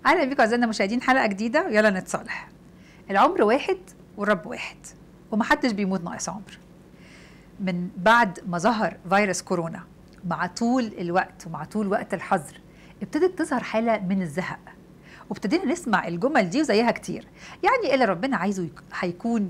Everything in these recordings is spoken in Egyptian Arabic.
اهلا بيكم اعزائنا المشاهدين حلقه جديده يلا نتصالح العمر واحد والرب واحد ومحدش بيموت ناقص عمر من بعد ما ظهر فيروس كورونا مع طول الوقت ومع طول وقت الحظر ابتدت تظهر حاله من الزهق وابتدينا نسمع الجمل دي وزيها كتير يعني اللي ربنا عايزه يك- هيكون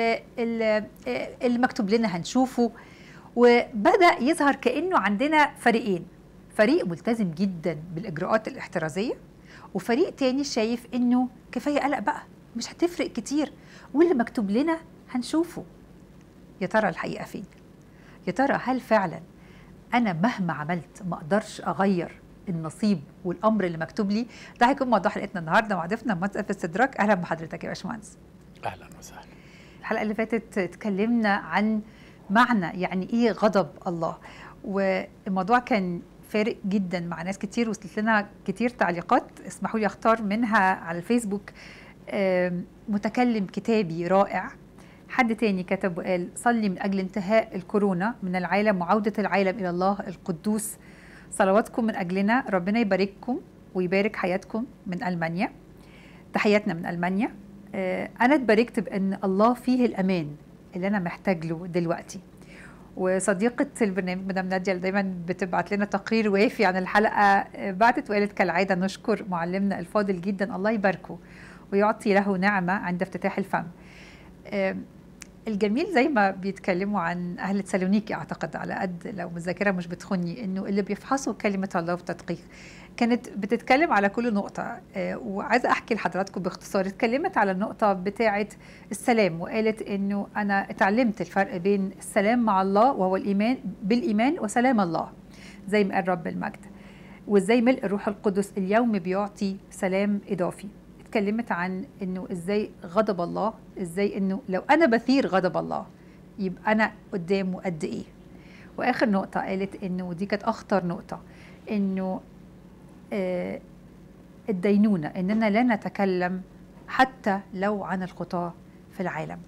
واللي مكتوب لنا هنشوفه وبدا يظهر كانه عندنا فريقين فريق ملتزم جدا بالاجراءات الاحترازيه وفريق تاني شايف انه كفايه قلق بقى مش هتفرق كتير واللي مكتوب لنا هنشوفه يا ترى الحقيقه فين يا ترى هل فعلا انا مهما عملت ما اقدرش اغير النصيب والامر اللي مكتوب لي ده هيكون موضوع حلقتنا النهارده مع ضيفنا مهندس في استدراك اهلا بحضرتك يا باشمهندس اهلا وسهلا الحلقه اللي فاتت اتكلمنا عن معنى يعني ايه غضب الله والموضوع كان فارق جدا مع ناس كتير وصلت لنا كتير تعليقات اسمحوا لي اختار منها على الفيسبوك آم، متكلم كتابي رائع حد تاني كتب وقال صلي من اجل انتهاء الكورونا من العالم وعوده العالم الى الله القدوس صلواتكم من اجلنا ربنا يبارككم ويبارك حياتكم من المانيا تحياتنا من المانيا آه، انا اتباركت بان الله فيه الامان اللي انا محتاج له دلوقتي وصديقة البرنامج مدام نادية اللي دايما بتبعت لنا تقرير وافي عن الحلقة آه، بعتت وقالت كالعادة نشكر معلمنا الفاضل جدا الله يباركه ويعطي له نعمة عند افتتاح الفم آه، الجميل زي ما بيتكلموا عن أهل تسالونيكي أعتقد على قد لو الذاكرة مش بتخني إنه اللي بيفحصوا كلمة الله بتدقيق كانت بتتكلم على كل نقطة آه، وعايزة أحكي لحضراتكم باختصار اتكلمت على النقطة بتاعة السلام وقالت إنه أنا اتعلمت الفرق بين السلام مع الله وهو الإيمان بالإيمان وسلام الله زي ما قال رب المجد وإزاي ملء الروح القدس اليوم بيعطي سلام إضافي اتكلمت عن إنه إزاي غضب الله إزاي إنه لو أنا بثير غضب الله يبقى أنا قدامه قد إيه وآخر نقطة قالت إنه دي كانت أخطر نقطة إنه آه، الدينونة إننا لا نتكلم حتى لو عن الخطاة في العالم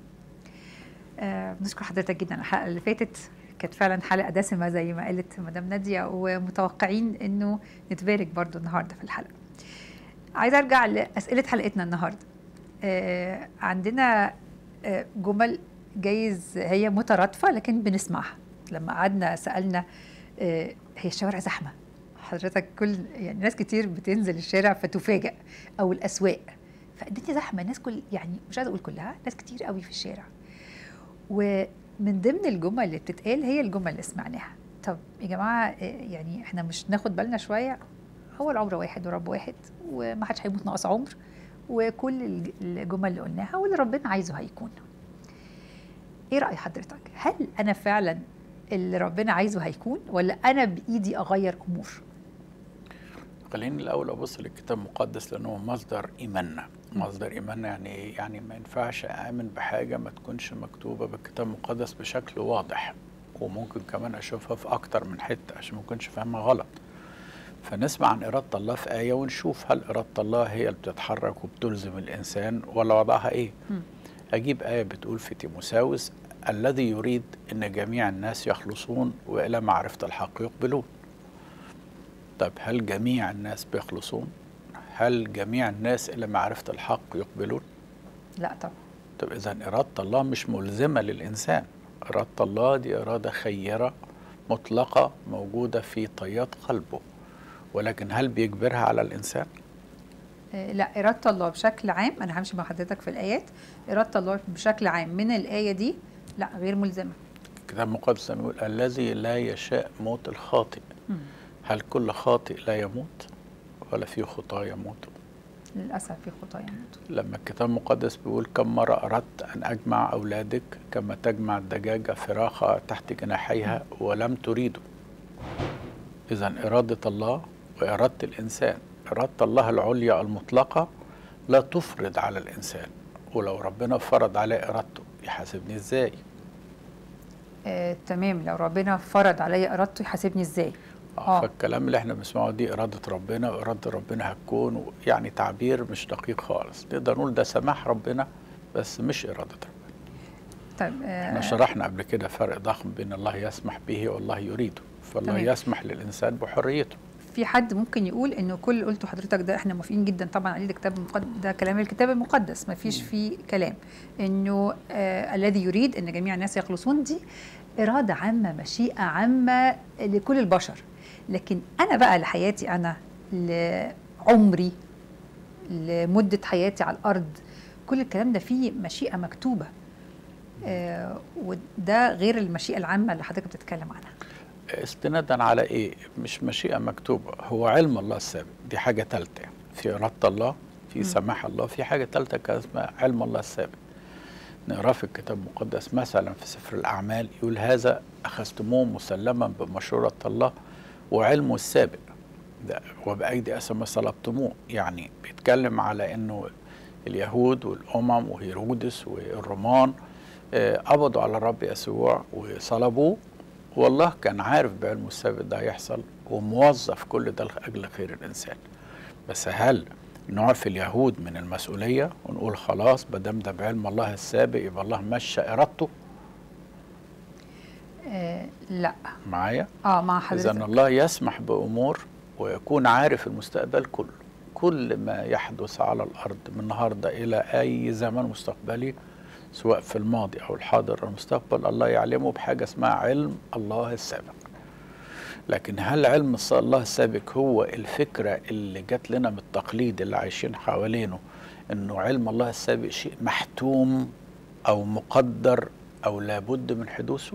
آه، بنشكر حضرتك جدا على الحلقة اللي فاتت كانت فعلا حلقة دسمة زي ما قالت مدام نادية ومتوقعين إنه نتبارك برضو النهاردة في الحلقة عايزة أرجع لأسئلة حلقتنا النهاردة آه، عندنا آه، جمل جايز هي مترادفة لكن بنسمعها لما قعدنا سألنا آه، هي الشوارع زحمة حضرتك كل يعني ناس كتير بتنزل الشارع فتفاجأ او الاسواق فالدنيا زحمه الناس كل يعني مش عايزه اقول كلها ناس كتير قوي في الشارع ومن ضمن الجمل اللي بتتقال هي الجمل اللي سمعناها طب يا جماعه إيه يعني احنا مش ناخد بالنا شويه هو العمر واحد ورب واحد وما حدش هيموت ناقص عمر وكل الج- الجمل اللي قلناها واللي ربنا عايزه هيكون ايه راي حضرتك هل انا فعلا اللي ربنا عايزه هيكون ولا انا بايدي اغير امور خليني الاول ابص للكتاب المقدس لانه مصدر ايماننا مصدر ايماننا يعني ايه يعني ما ينفعش امن بحاجه ما تكونش مكتوبه بالكتاب المقدس بشكل واضح وممكن كمان اشوفها في اكتر من حته عشان ما اكونش فاهمها غلط فنسمع عن إرادة الله في آية ونشوف هل إرادة الله هي اللي بتتحرك وبتلزم الإنسان ولا وضعها إيه مم. أجيب آية بتقول في تيموساوس الذي يريد أن جميع الناس يخلصون وإلى معرفة الحق يقبلون طيب هل جميع الناس بيخلصون هل جميع الناس إلى معرفة الحق يقبلون لا طبعا طب إذا إرادة الله مش ملزمة للإنسان إرادة الله دي إرادة خيرة مطلقة موجودة في طيات قلبه ولكن هل بيجبرها على الإنسان؟ آه، لا إرادة الله بشكل عام أنا همشي مع حضرتك في الآيات إرادة الله بشكل عام من الآية دي لا غير ملزمة الكتاب المقدس لما يقول الذي لا يشاء موت الخاطئ مم. هل كل خاطئ لا يموت ولا في خطاة يموتوا للأسف في خطايا يموتوا لما الكتاب المقدس بيقول كم مرة أردت أن أجمع أولادك كما تجمع الدجاجة فراخها تحت جناحيها ولم تريدوا إذا إرادة الله وإرادة الإنسان إرادة الله العليا المطلقة لا تفرض على الإنسان ولو ربنا فرض عليه إرادته يحاسبني إزاي آه، تمام لو ربنا فرض عليا إرادته يحاسبني إزاي آه. آه. فالكلام اللي احنا بنسمعه دي إرادة ربنا وإرادة ربنا هتكون و- يعني تعبير مش دقيق خالص نقدر نقول ده سماح ربنا بس مش إرادة ربنا طيب احنا آه شرحنا قبل كده فرق ضخم بين الله يسمح به والله يريده فالله تمام. يسمح للإنسان بحريته في حد ممكن يقول انه كل اللي قلته حضرتك ده احنا موافقين جدا طبعا عليه ده كتاب مقدس ده كلام الكتاب المقدس ما فيش مم. فيه كلام انه آه الذي يريد ان جميع الناس يخلصون دي اراده عامه مشيئه عامه لكل البشر لكن انا بقى لحياتي انا لعمري لمده حياتي على الارض كل الكلام ده فيه مشيئه مكتوبه آه وده غير المشيئه العامه اللي حضرتك بتتكلم عنها استنادا على ايه مش مشيئه مكتوبه هو علم الله السابق دي حاجه ثالثه في اراده الله في مم. سماح الله في حاجه ثالثه كان اسمها علم الله السابق نقراه في الكتاب المقدس مثلا في سفر الاعمال يقول هذا اخذتموه مسلما بمشوره الله وعلمه السابق ده وبايدي اسما صلبتموه يعني بيتكلم على انه اليهود والامم وهيرودس والرومان آه، قبضوا على الرب يسوع وصلبوه والله كان عارف بعلمه السابق ده هيحصل وموظف كل ده لاجل خير الانسان بس هل نعفي اليهود من المسؤوليه ونقول خلاص ما دام ده بعلم الله السابق يبقى الله مشى ارادته آه لا معايا اه مع اذا حضرتك الله يسمح بامور ويكون عارف المستقبل كله كل ما يحدث على الارض من النهارده الى اي زمن مستقبلي سواء في الماضي او الحاضر او المستقبل الله يعلمه بحاجه اسمها علم الله السابق لكن هل علم الص- الله السابق هو الفكره اللي جات لنا من التقليد اللي عايشين حوالينه انه علم الله السابق شيء محتوم او مقدر او لابد من حدوثه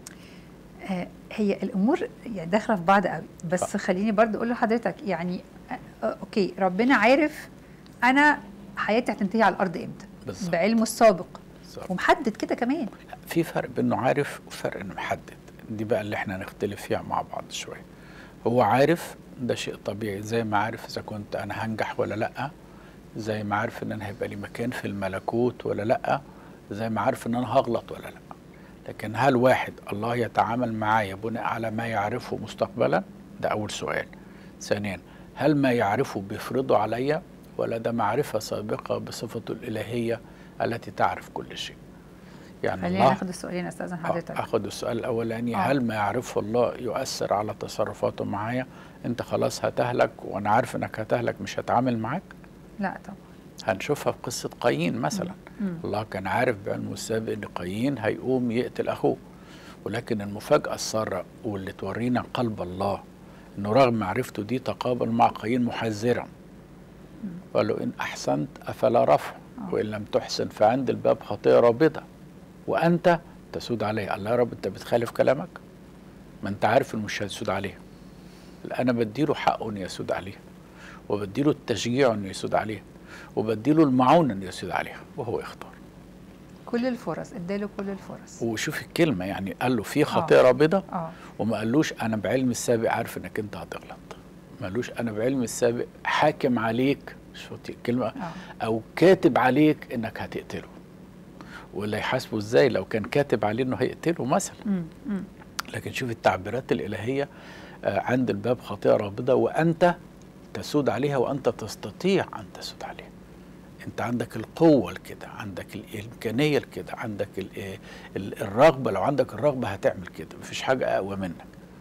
آه، هي الامور يعني داخله في بعض قوي بس آه. خليني برضو اقول لحضرتك يعني آه، آه، اوكي ربنا عارف انا حياتي هتنتهي على الارض امتى بالظبط بعلمه السابق بالظبط. ومحدد كده كمان في فرق بينه عارف وفرق انه محدد دي بقى اللي احنا هنختلف فيها مع بعض شويه هو عارف ده شيء طبيعي زي ما عارف اذا كنت انا هنجح ولا لا زي ما عارف ان انا هيبقى لي مكان في الملكوت ولا لا زي ما عارف ان انا هغلط ولا لا لكن هل واحد الله يتعامل معايا بناء على ما يعرفه مستقبلا ده اول سؤال ثانيا هل ما يعرفه بيفرضه عليا ولا ده معرفه سابقه بصفته الالهيه التي تعرف كل شيء يعني خلينا الله ناخد السؤالين استاذن آه، حضرتك اخد السؤال الاولاني آه. هل ما يعرفه الله يؤثر على تصرفاته معايا انت خلاص هتهلك وانا عارف انك هتهلك مش هتعامل معاك لا طبعا هنشوفها في قصه قايين مثلا مم. الله كان عارف بعلمه السابق ان قايين هيقوم يقتل اخوه ولكن المفاجاه الساره واللي تورينا قلب الله انه رغم معرفته دي تقابل مع قايين محذرا قال له ان احسنت افلا رفع آه. وان لم تحسن فعند الباب خطيه رابضه وانت تسود عليه الله يا رب انت بتخالف كلامك ما انت عارف انه مش هيسود عليه لا، انا بديله حقه انه يسود عليه وبديله التشجيع انه يسود عليه وبديله المعونه انه يسود عليها وهو يختار كل الفرص اداله كل الفرص وشوف الكلمه يعني قال له في خطيه رابضه اه وما قالوش انا بعلم السابق عارف انك انت هتغلط ما قالوش انا بعلم السابق حاكم عليك شوف الكلمه اه او كاتب عليك انك هتقتله ولا يحاسبه ازاي لو كان كاتب عليه انه هيقتله مثلا مم. مم. لكن شوف التعبيرات الالهيه آه، عند الباب خطيئه رابضه وانت تسود عليها وانت تستطيع ان تسود عليها انت عندك القوه لكده عندك الامكانيه لكده عندك ال- آه، ال- الرغبه لو عندك الرغبه هتعمل كده مفيش حاجه اقوى منك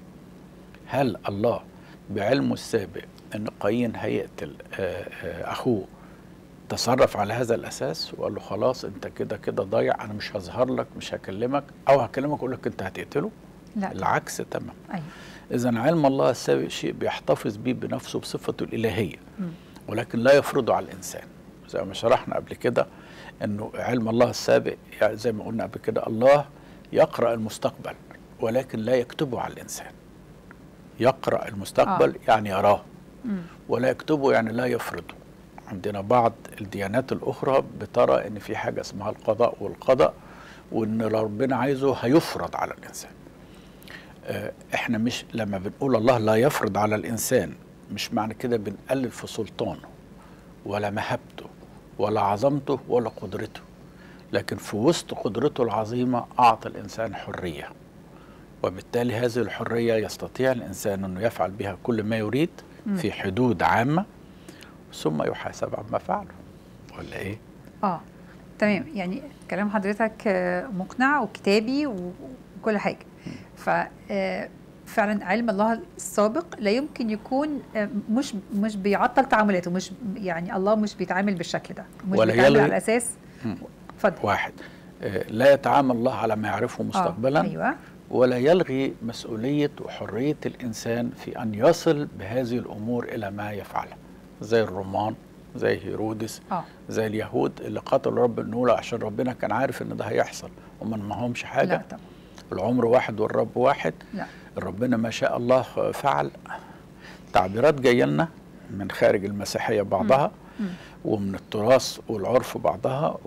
هل الله بعلمه السابق ان قايين هيقتل آه، آه، اخوه تصرف على هذا الاساس وقال له خلاص انت كده كده ضايع انا مش هظهر لك مش هكلمك او هكلمك اقول لك انت هتقتله لا طبعاً. العكس تمام ايوه اذا علم الله السابق شيء بيحتفظ بيه بنفسه بصفته الالهيه مم. ولكن لا يفرضه على الانسان زي ما شرحنا قبل كده انه علم الله السابق يعني زي ما قلنا قبل كده الله يقرا المستقبل ولكن لا يكتبه على الانسان يقرا المستقبل آه. يعني يراه مم. ولا يكتبه يعني لا يفرضه عندنا بعض الديانات الأخرى بترى إن في حاجة اسمها القضاء والقدر وإن اللي ربنا عايزه هيفرض على الإنسان آه، إحنا مش لما بنقول الله لا يفرض على الإنسان مش معنى كده بنقلل في سلطانه ولا مهابته ولا عظمته ولا قدرته لكن في وسط قدرته العظيمة أعطى الإنسان حرية وبالتالي هذه الحرية يستطيع الإنسان أنه يفعل بها كل ما يريد مم. في حدود عامة ثم يحاسب عما فعله ولا إيه؟ اه تمام يعني كلام حضرتك آه، مقنع وكتابي و- وكل حاجه ف آه، فعلا علم الله السابق لا يمكن يكون آه، مش مش بيعطل تعاملاته مش يعني الله مش بيتعامل بالشكل ده مش ولا بيتعامل يلغي- على اساس مم. اتفضل واحد آه، لا يتعامل الله على ما يعرفه مستقبلا آه. ايوه ولا يلغي مسؤولية وحرية الإنسان في أن يصل بهذه الأمور إلى ما يفعله زي الرومان زي هيرودس اه زي اليهود اللي قتلوا رب النور عشان ربنا كان عارف ان ده هيحصل وما معهمش لا حاجة طبعا العمر واحد والرب واحد لا ربنا ما شاء الله فعل تعبيرات جايه لنا من خارج المسيحيه بعضها مم. ومن التراث والعرف بعضها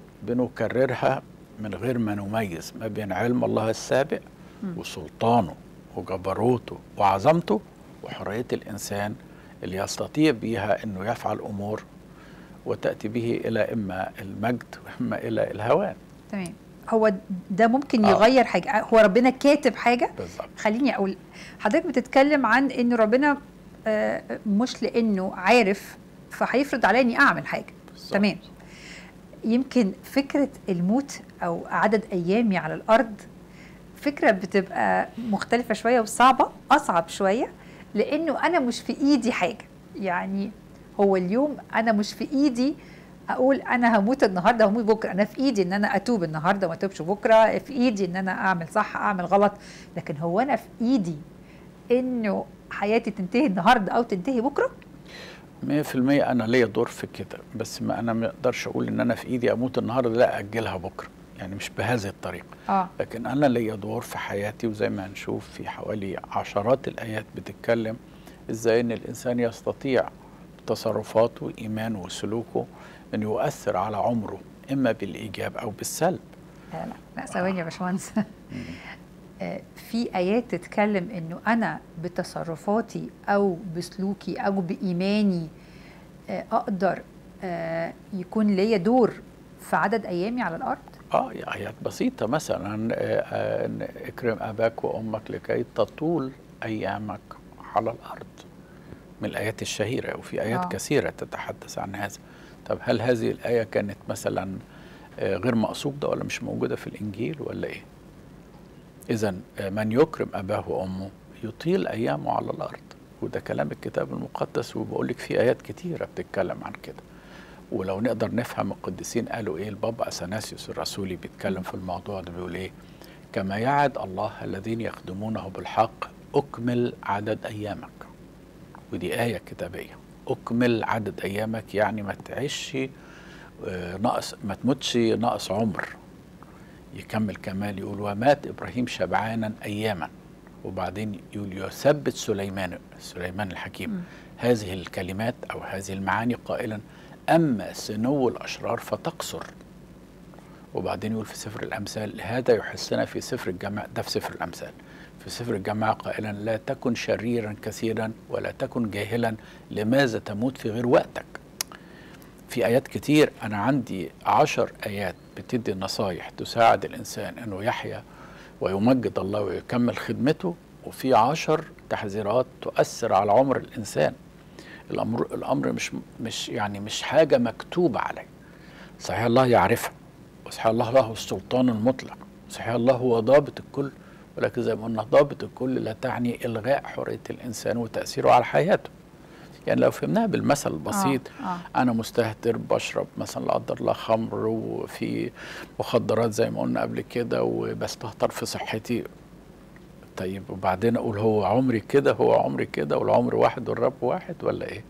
وبنكررها من غير ما نميز ما بين علم الله السابق مم. وسلطانه وجبروته وعظمته وحريه الانسان اللي يستطيع بها انه يفعل امور وتاتي به الى اما المجد واما الى الهوان تمام هو ده ممكن آه. يغير حاجه هو ربنا كاتب حاجه بالظبط خليني اقول حضرتك بتتكلم عن ان ربنا آه، مش لانه عارف فهيفرض عليا اني اعمل حاجه بالظبط. تمام يمكن فكره الموت او عدد ايامي على الارض فكره بتبقى مختلفه شويه وصعبه اصعب شويه لانه انا مش في ايدي حاجه يعني هو اليوم انا مش في ايدي اقول انا هموت النهارده هموت بكره انا في ايدي ان انا اتوب النهارده وما اتوبش بكره في ايدي ان انا اعمل صح اعمل غلط لكن هو انا في ايدي انه حياتي تنتهي النهارده او تنتهي بكره 100% انا ليا دور في كده بس ما انا ما اقدرش اقول ان انا في ايدي اموت النهارده لا اجلها بكره يعني مش بهذه الطريقه اه لكن انا ليا دور في حياتي وزي ما هنشوف في حوالي عشرات الايات بتتكلم ازاي ان الانسان يستطيع بتصرفاته وايمانه وسلوكه ان يؤثر على عمره اما بالايجاب او بالسلب لا لا لا ثواني يا باشمهندس آه، في ايات تتكلم انه انا بتصرفاتي او بسلوكي او بايماني آه، اقدر آه، يكون ليا دور في عدد ايامي على الارض اه يا ايات بسيطه مثلا آه، آه، إن اكرم اباك وامك لكي تطول ايامك على الارض من الايات الشهيره وفي ايات آه. آه. كثيره تتحدث عن هذا طب هل هذه الايه كانت مثلا آه، غير مقصوده ولا مش موجوده في الانجيل ولا ايه اذا من يكرم اباه وامه يطيل ايامه على الارض وده كلام الكتاب المقدس وبقول لك في ايات كتيره بتتكلم عن كده ولو نقدر نفهم القديسين قالوا ايه البابا اثناسيوس الرسولي بيتكلم في الموضوع ده بيقول ايه كما يعد الله الذين يخدمونه بالحق اكمل عدد ايامك ودي ايه كتابيه اكمل عدد ايامك يعني ما تعيش آه، ناقص ما تموتش ناقص عمر يكمل كمال يقول ومات ابراهيم شبعانا اياما وبعدين يقول يثبت سليمان سليمان الحكيم مم. هذه الكلمات او هذه المعاني قائلا اما سنو الاشرار فتقصر وبعدين يقول في سفر الامثال هذا يحسنا في سفر الجماعه ده في سفر الامثال في سفر الجماعه قائلا لا تكن شريرا كثيرا ولا تكن جاهلا لماذا تموت في غير وقتك في آيات كتير أنا عندي عشر آيات بتدي نصايح تساعد الإنسان أنه يحيا ويمجد الله ويكمل خدمته وفي عشر تحذيرات تؤثر على عمر الإنسان الأمر الأمر مش مش يعني مش حاجة مكتوبة عليه صحيح الله يعرفها وصحيح الله له السلطان المطلق صحيح الله هو ضابط الكل ولكن زي ما قلنا ضابط الكل لا تعني إلغاء حرية الإنسان وتأثيره على حياته يعني لو فهمناها بالمثل البسيط آه. آه. انا مستهتر بشرب مثلا لا قدر الله خمر وفي مخدرات زي ما قلنا قبل كده وبستهتر في صحتي طيب وبعدين اقول هو عمري كده هو عمري كده والعمر واحد والرب واحد ولا ايه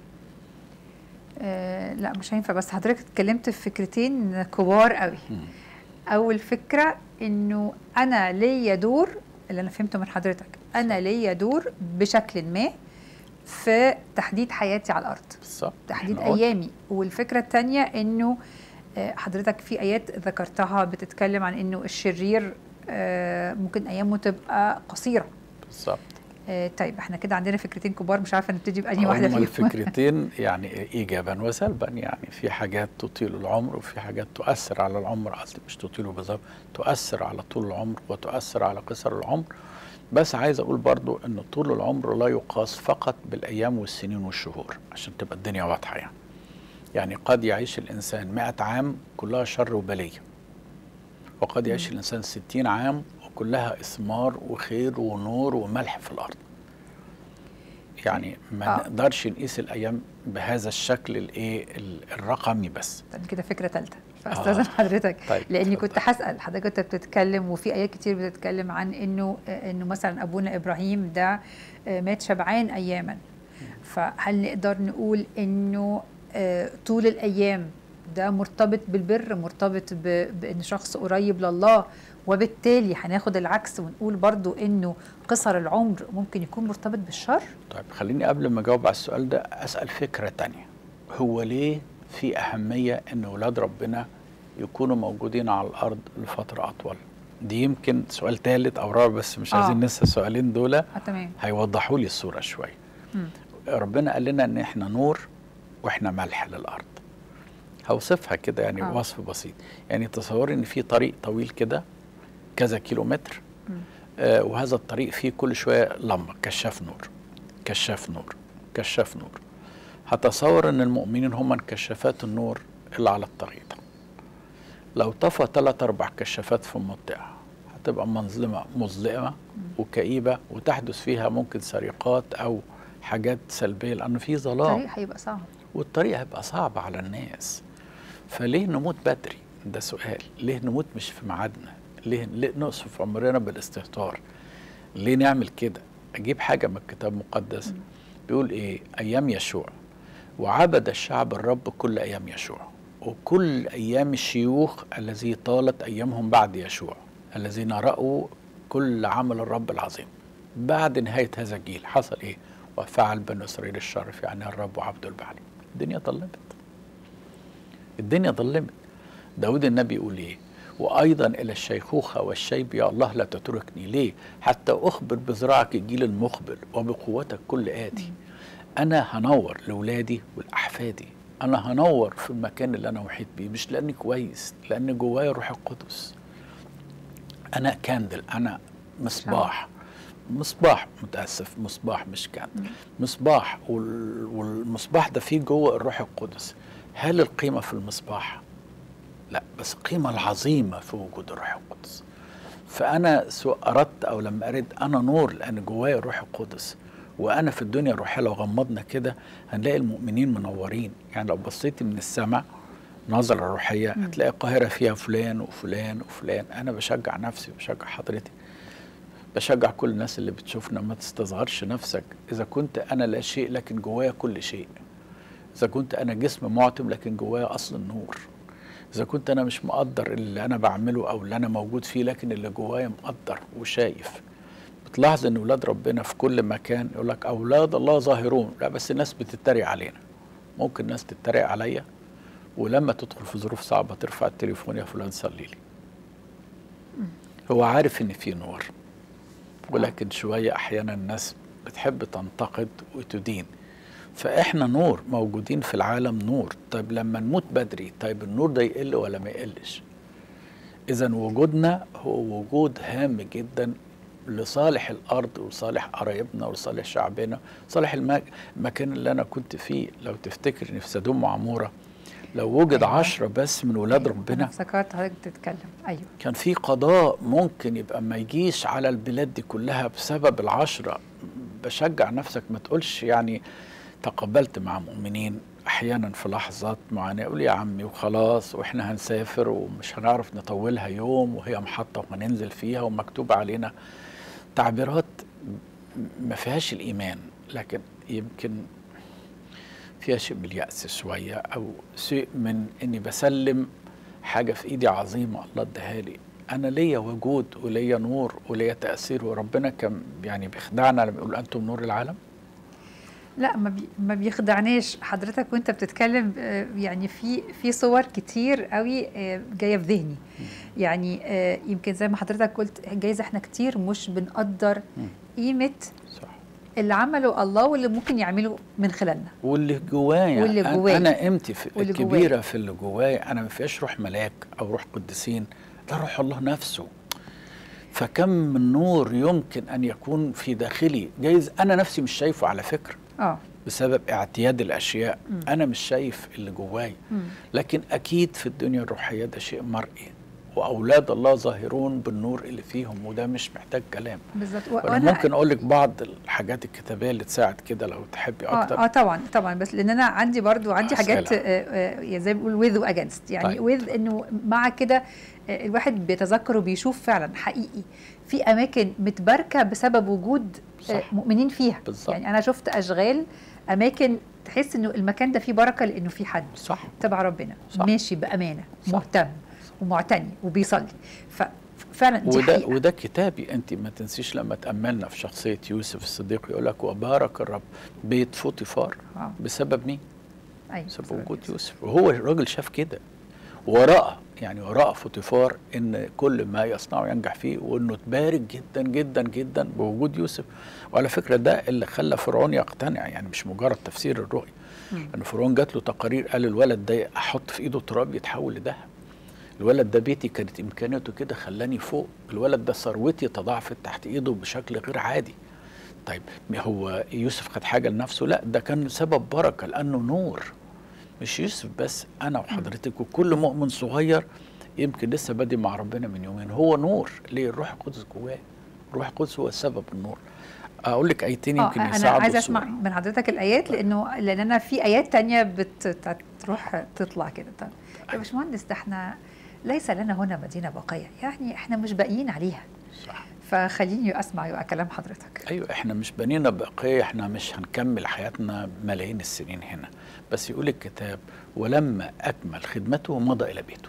آه لا مش هينفع بس حضرتك اتكلمت في فكرتين كبار قوي مم. اول فكره انه انا ليا دور اللي انا فهمته من حضرتك انا ليا دور بشكل ما في تحديد حياتي على الارض بالظبط تحديد إحنا قلنا. ايامي والفكره الثانيه انه آه، حضرتك في ايات ذكرتها بتتكلم عن انه الشرير آه، ممكن ايامه تبقى قصيره بالظبط آه، طيب احنا كده عندنا فكرتين كبار مش عارفه نبتدي بانهي واحده هما فيهم الفكرتين يعني ايجابا وسلبا يعني في حاجات تطيل العمر وفي حاجات تؤثر على العمر قصدي مش تطيله بالظبط تؤثر على طول العمر وتؤثر على قصر العمر بس عايز اقول برضو ان طول العمر لا يقاس فقط بالايام والسنين والشهور عشان تبقى الدنيا واضحه يعني يعني قد يعيش الانسان 100 عام كلها شر وبليه وقد يعيش الانسان 60 عام كلها اثمار وخير ونور وملح في الارض يعني ما آه. نقدرش نقيس الايام بهذا الشكل الايه ال- الرقمي بس طب كده فكره ثالثه فاستاذن حضرتك طيب لاني اتفضل. كنت هسال حضرتك كنت بتتكلم وفي ايات كتير بتتكلم عن انه انه مثلا ابونا ابراهيم ده آه، مات شبعان اياما فهل نقدر نقول انه آه، طول الايام ده مرتبط بالبر مرتبط ب- بان شخص قريب لله وبالتالي هناخد العكس ونقول برضو انه قصر العمر ممكن يكون مرتبط بالشر طيب خليني قبل ما اجاوب على السؤال ده اسال فكره تانية هو ليه في اهميه ان ولاد ربنا يكونوا موجودين على الارض لفتره اطول دي يمكن سؤال ثالث او رابع بس مش آه. عايزين ننسى السؤالين دول اه تمام هيوضحوا لي الصوره شويه مم. ربنا قال لنا ان احنا نور واحنا ملح للارض هوصفها كده يعني آه. آه. وصف بسيط يعني تصوري ان في طريق طويل كده كذا كيلو متر مم. آه وهذا الطريق فيه كل شويه لمبه كشاف نور كشاف نور كشاف نور هتصور ان المؤمنين هم انكشافات النور اللي على الطريق ده لو طفى ثلاث اربع كشافات في منطقه هتبقى مظلمه مظلمه وكئيبه وتحدث فيها ممكن سرقات او حاجات سلبيه لانه في ظلام الطريق هيبقى صعب والطريق هيبقى صعب على الناس فليه نموت بدري ده سؤال ليه نموت مش في ميعادنا ليه, ليه نقصف عمرنا بالاستهتار ليه نعمل كده اجيب حاجه من الكتاب المقدس بيقول ايه ايام يشوع وعبد الشعب الرب كل ايام يشوع وكل ايام الشيوخ الذي طالت ايامهم بعد يشوع الذين راوا كل عمل الرب العظيم بعد نهايه هذا الجيل حصل ايه وفعل بنو اسرائيل الشر في عينها الرب وعبده البعلي الدنيا ظلمت الدنيا ظلمت داود النبي يقول ايه وايضا الى الشيخوخه والشيب يا الله لا تتركني ليه حتى اخبر بزراعك الجيل المقبل وبقوتك كل اتي انا هنور لاولادي ولاحفادي انا هنور في المكان اللي انا محيط بيه مش لاني كويس لان جوايا روح القدس انا كاندل انا مصباح مصباح متاسف مصباح مش كاندل مصباح وال- والمصباح ده فيه جوه الروح القدس هل القيمه في المصباح لا بس القيمه العظيمه في وجود الروح القدس فانا سواء اردت او لم ارد انا نور لان جوايا الروح القدس وانا في الدنيا الروحيه لو غمضنا كده هنلاقي المؤمنين منورين يعني لو بصيتي من السماء نظرة روحية هتلاقي القاهرة فيها فلان وفلان وفلان أنا بشجع نفسي وبشجع حضرتك بشجع كل الناس اللي بتشوفنا ما تستصغرش نفسك إذا كنت أنا لا شيء لكن جوايا كل شيء إذا كنت أنا جسم معتم لكن جوايا أصل النور إذا كنت أنا مش مقدر اللي أنا بعمله أو اللي أنا موجود فيه لكن اللي جوايا مقدر وشايف بتلاحظ إن ولاد ربنا في كل مكان يقول لك أولاد الله ظاهرون لا بس الناس بتتريق علينا ممكن الناس تتريق عليا ولما تدخل في ظروف صعبة ترفع التليفون يا فلان صلي لي هو عارف إن في نور ولكن شوية أحيانا الناس بتحب تنتقد وتدين فإحنا نور موجودين في العالم نور طيب لما نموت بدري طيب النور ده يقل ولا ما يقلش إذا وجودنا هو وجود هام جدا لصالح الأرض وصالح قرايبنا وصالح شعبنا صالح المك- المكان اللي أنا كنت فيه لو تفتكر إن في سدوم وعمورة لو وجد أيوة. عشرة بس من ولاد أيوة، أنا ربنا افتكرت حضرتك بتتكلم ايوه كان في قضاء ممكن يبقى ما يجيش على البلاد دي كلها بسبب العشرة بشجع نفسك ما تقولش يعني تقبلت مع مؤمنين احيانا في لحظات معينه يقول يا عمي وخلاص واحنا هنسافر ومش هنعرف نطولها يوم وهي محطه وهننزل فيها ومكتوب علينا تعبيرات ما فيهاش الايمان لكن يمكن فيها شيء من اليأس شوية أو شيء من إني بسلم حاجة في إيدي عظيمة الله اداها لي أنا ليا وجود وليا نور وليا تأثير وربنا كان يعني بيخدعنا لما يقول أنتم نور العالم لا ما, بي ما بيخدعناش حضرتك وانت بتتكلم آه، يعني في في صور كتير قوي آه، جايه في ذهني يعني آه، يمكن زي ما حضرتك قلت جايز احنا كتير مش بنقدر مم. قيمه صح اللي عمله الله واللي ممكن يعمله من خلالنا واللي جوايا واللي أنا- جوايا. أنا قيمتي في واللي الكبيرة جوايا. في اللي جوايا أنا ما فيهاش روح ملاك أو روح قديسين ده روح الله نفسه فكم من نور يمكن أن يكون في داخلي جايز أنا نفسي مش شايفه على فكرة اه بسبب اعتياد الاشياء مم. انا مش شايف اللي جواي مم. لكن اكيد في الدنيا الروحيه ده شيء مرئي واولاد الله ظاهرون بالنور اللي فيهم وده مش محتاج كلام بالظبط وانا ممكن اقول لك بعض الحاجات الكتابيه اللي تساعد كده لو تحبي اكتر اه, آه طبعا طبعا بس لان انا عندي برضو عندي أسئلة. حاجات آه آه زي ما بيقول وذ واجينست يعني طيب. وذ انه مع كده آه الواحد بيتذكر وبيشوف فعلا حقيقي في اماكن متباركه بسبب وجود آه صح. مؤمنين فيها بالظبط. يعني انا شفت اشغال اماكن تحس انه المكان ده فيه بركه لانه في حد صح تبع ربنا صح. ماشي بامانه صح. مهتم ومعتني وبيصلي ففعلا دي وده حقيقة. وده كتابي انت ما تنسيش لما تاملنا في شخصيه يوسف الصديق يقول لك وبارك الرب بيت فوطيفار آه. بسبب مين؟ أيوة. بسبب وجود يوسف وهو الراجل شاف كده وراء يعني وراء فوطيفار ان كل ما يصنعه ينجح فيه وانه تبارك جدا جدا جدا بوجود يوسف وعلى فكره ده اللي خلى فرعون يقتنع يعني مش مجرد تفسير الرؤيه مم. ان فرعون جات له تقارير قال الولد ده احط في ايده تراب يتحول لذهب الولد ده بيتي كانت امكانياته كده خلاني فوق الولد ده ثروتي تضاعفت تحت ايده بشكل غير عادي طيب ما هو يوسف خد حاجه لنفسه لا ده كان سبب بركه لانه نور مش يوسف بس انا وحضرتك وكل مؤمن صغير يمكن لسه بادئ مع ربنا من يومين هو نور ليه الروح القدس جواه الروح القدس هو سبب النور اقول لك ايتين اه يمكن انا يساعدوا عايزه الصورة. اسمع من حضرتك الايات لانه لان انا في ايات تانية بت- بتروح تطلع كده طيب يا باشمهندس ده احنا ليس لنا هنا مدينه باقيه يعني احنا مش باقيين عليها صح فخليني اسمع يبقى كلام حضرتك ايوه احنا مش بنينا بقيه احنا مش هنكمل حياتنا ملايين السنين هنا بس يقول الكتاب ولما اكمل خدمته مضى الى بيته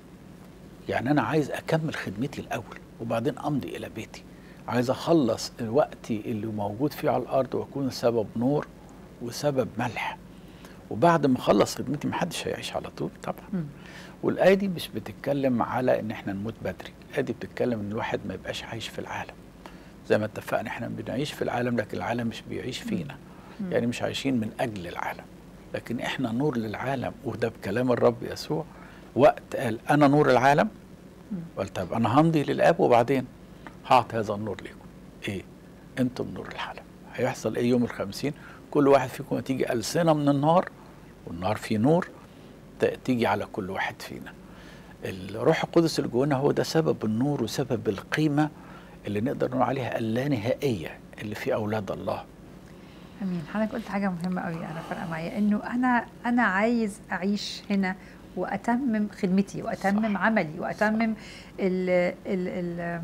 يعني انا عايز اكمل خدمتي الاول وبعدين امضي الى بيتي عايز اخلص وقتي اللي موجود فيه على الارض واكون سبب نور وسبب ملح وبعد ما اخلص خدمتي محدش هيعيش على طول طبعا مم. والايه دي مش بتتكلم على ان احنا نموت بدري الايه دي بتتكلم ان الواحد ما يبقاش عايش في العالم زي ما اتفقنا احنا بنعيش في العالم لكن العالم مش بيعيش فينا مم. يعني مش عايشين من اجل العالم لكن احنا نور للعالم وده بكلام الرب يسوع وقت قال انا نور العالم مم. قال طب انا همضي للاب وبعدين هعطي هذا النور لكم ايه انتم نور العالم هيحصل ايه يوم الخمسين كل واحد فيكم هتيجي ألسنة من النار والنار فيه نور ت- تيجي على كل واحد فينا الروح القدس اللي جوانا هو ده سبب النور وسبب القيمة اللي نقدر نقول عليها اللانهائية اللي في أولاد الله امين حضرتك قلت حاجه مهمه قوي انا فارقه معايا انه انا انا عايز اعيش هنا واتمم خدمتي واتمم صح. عملي واتمم ال ال ال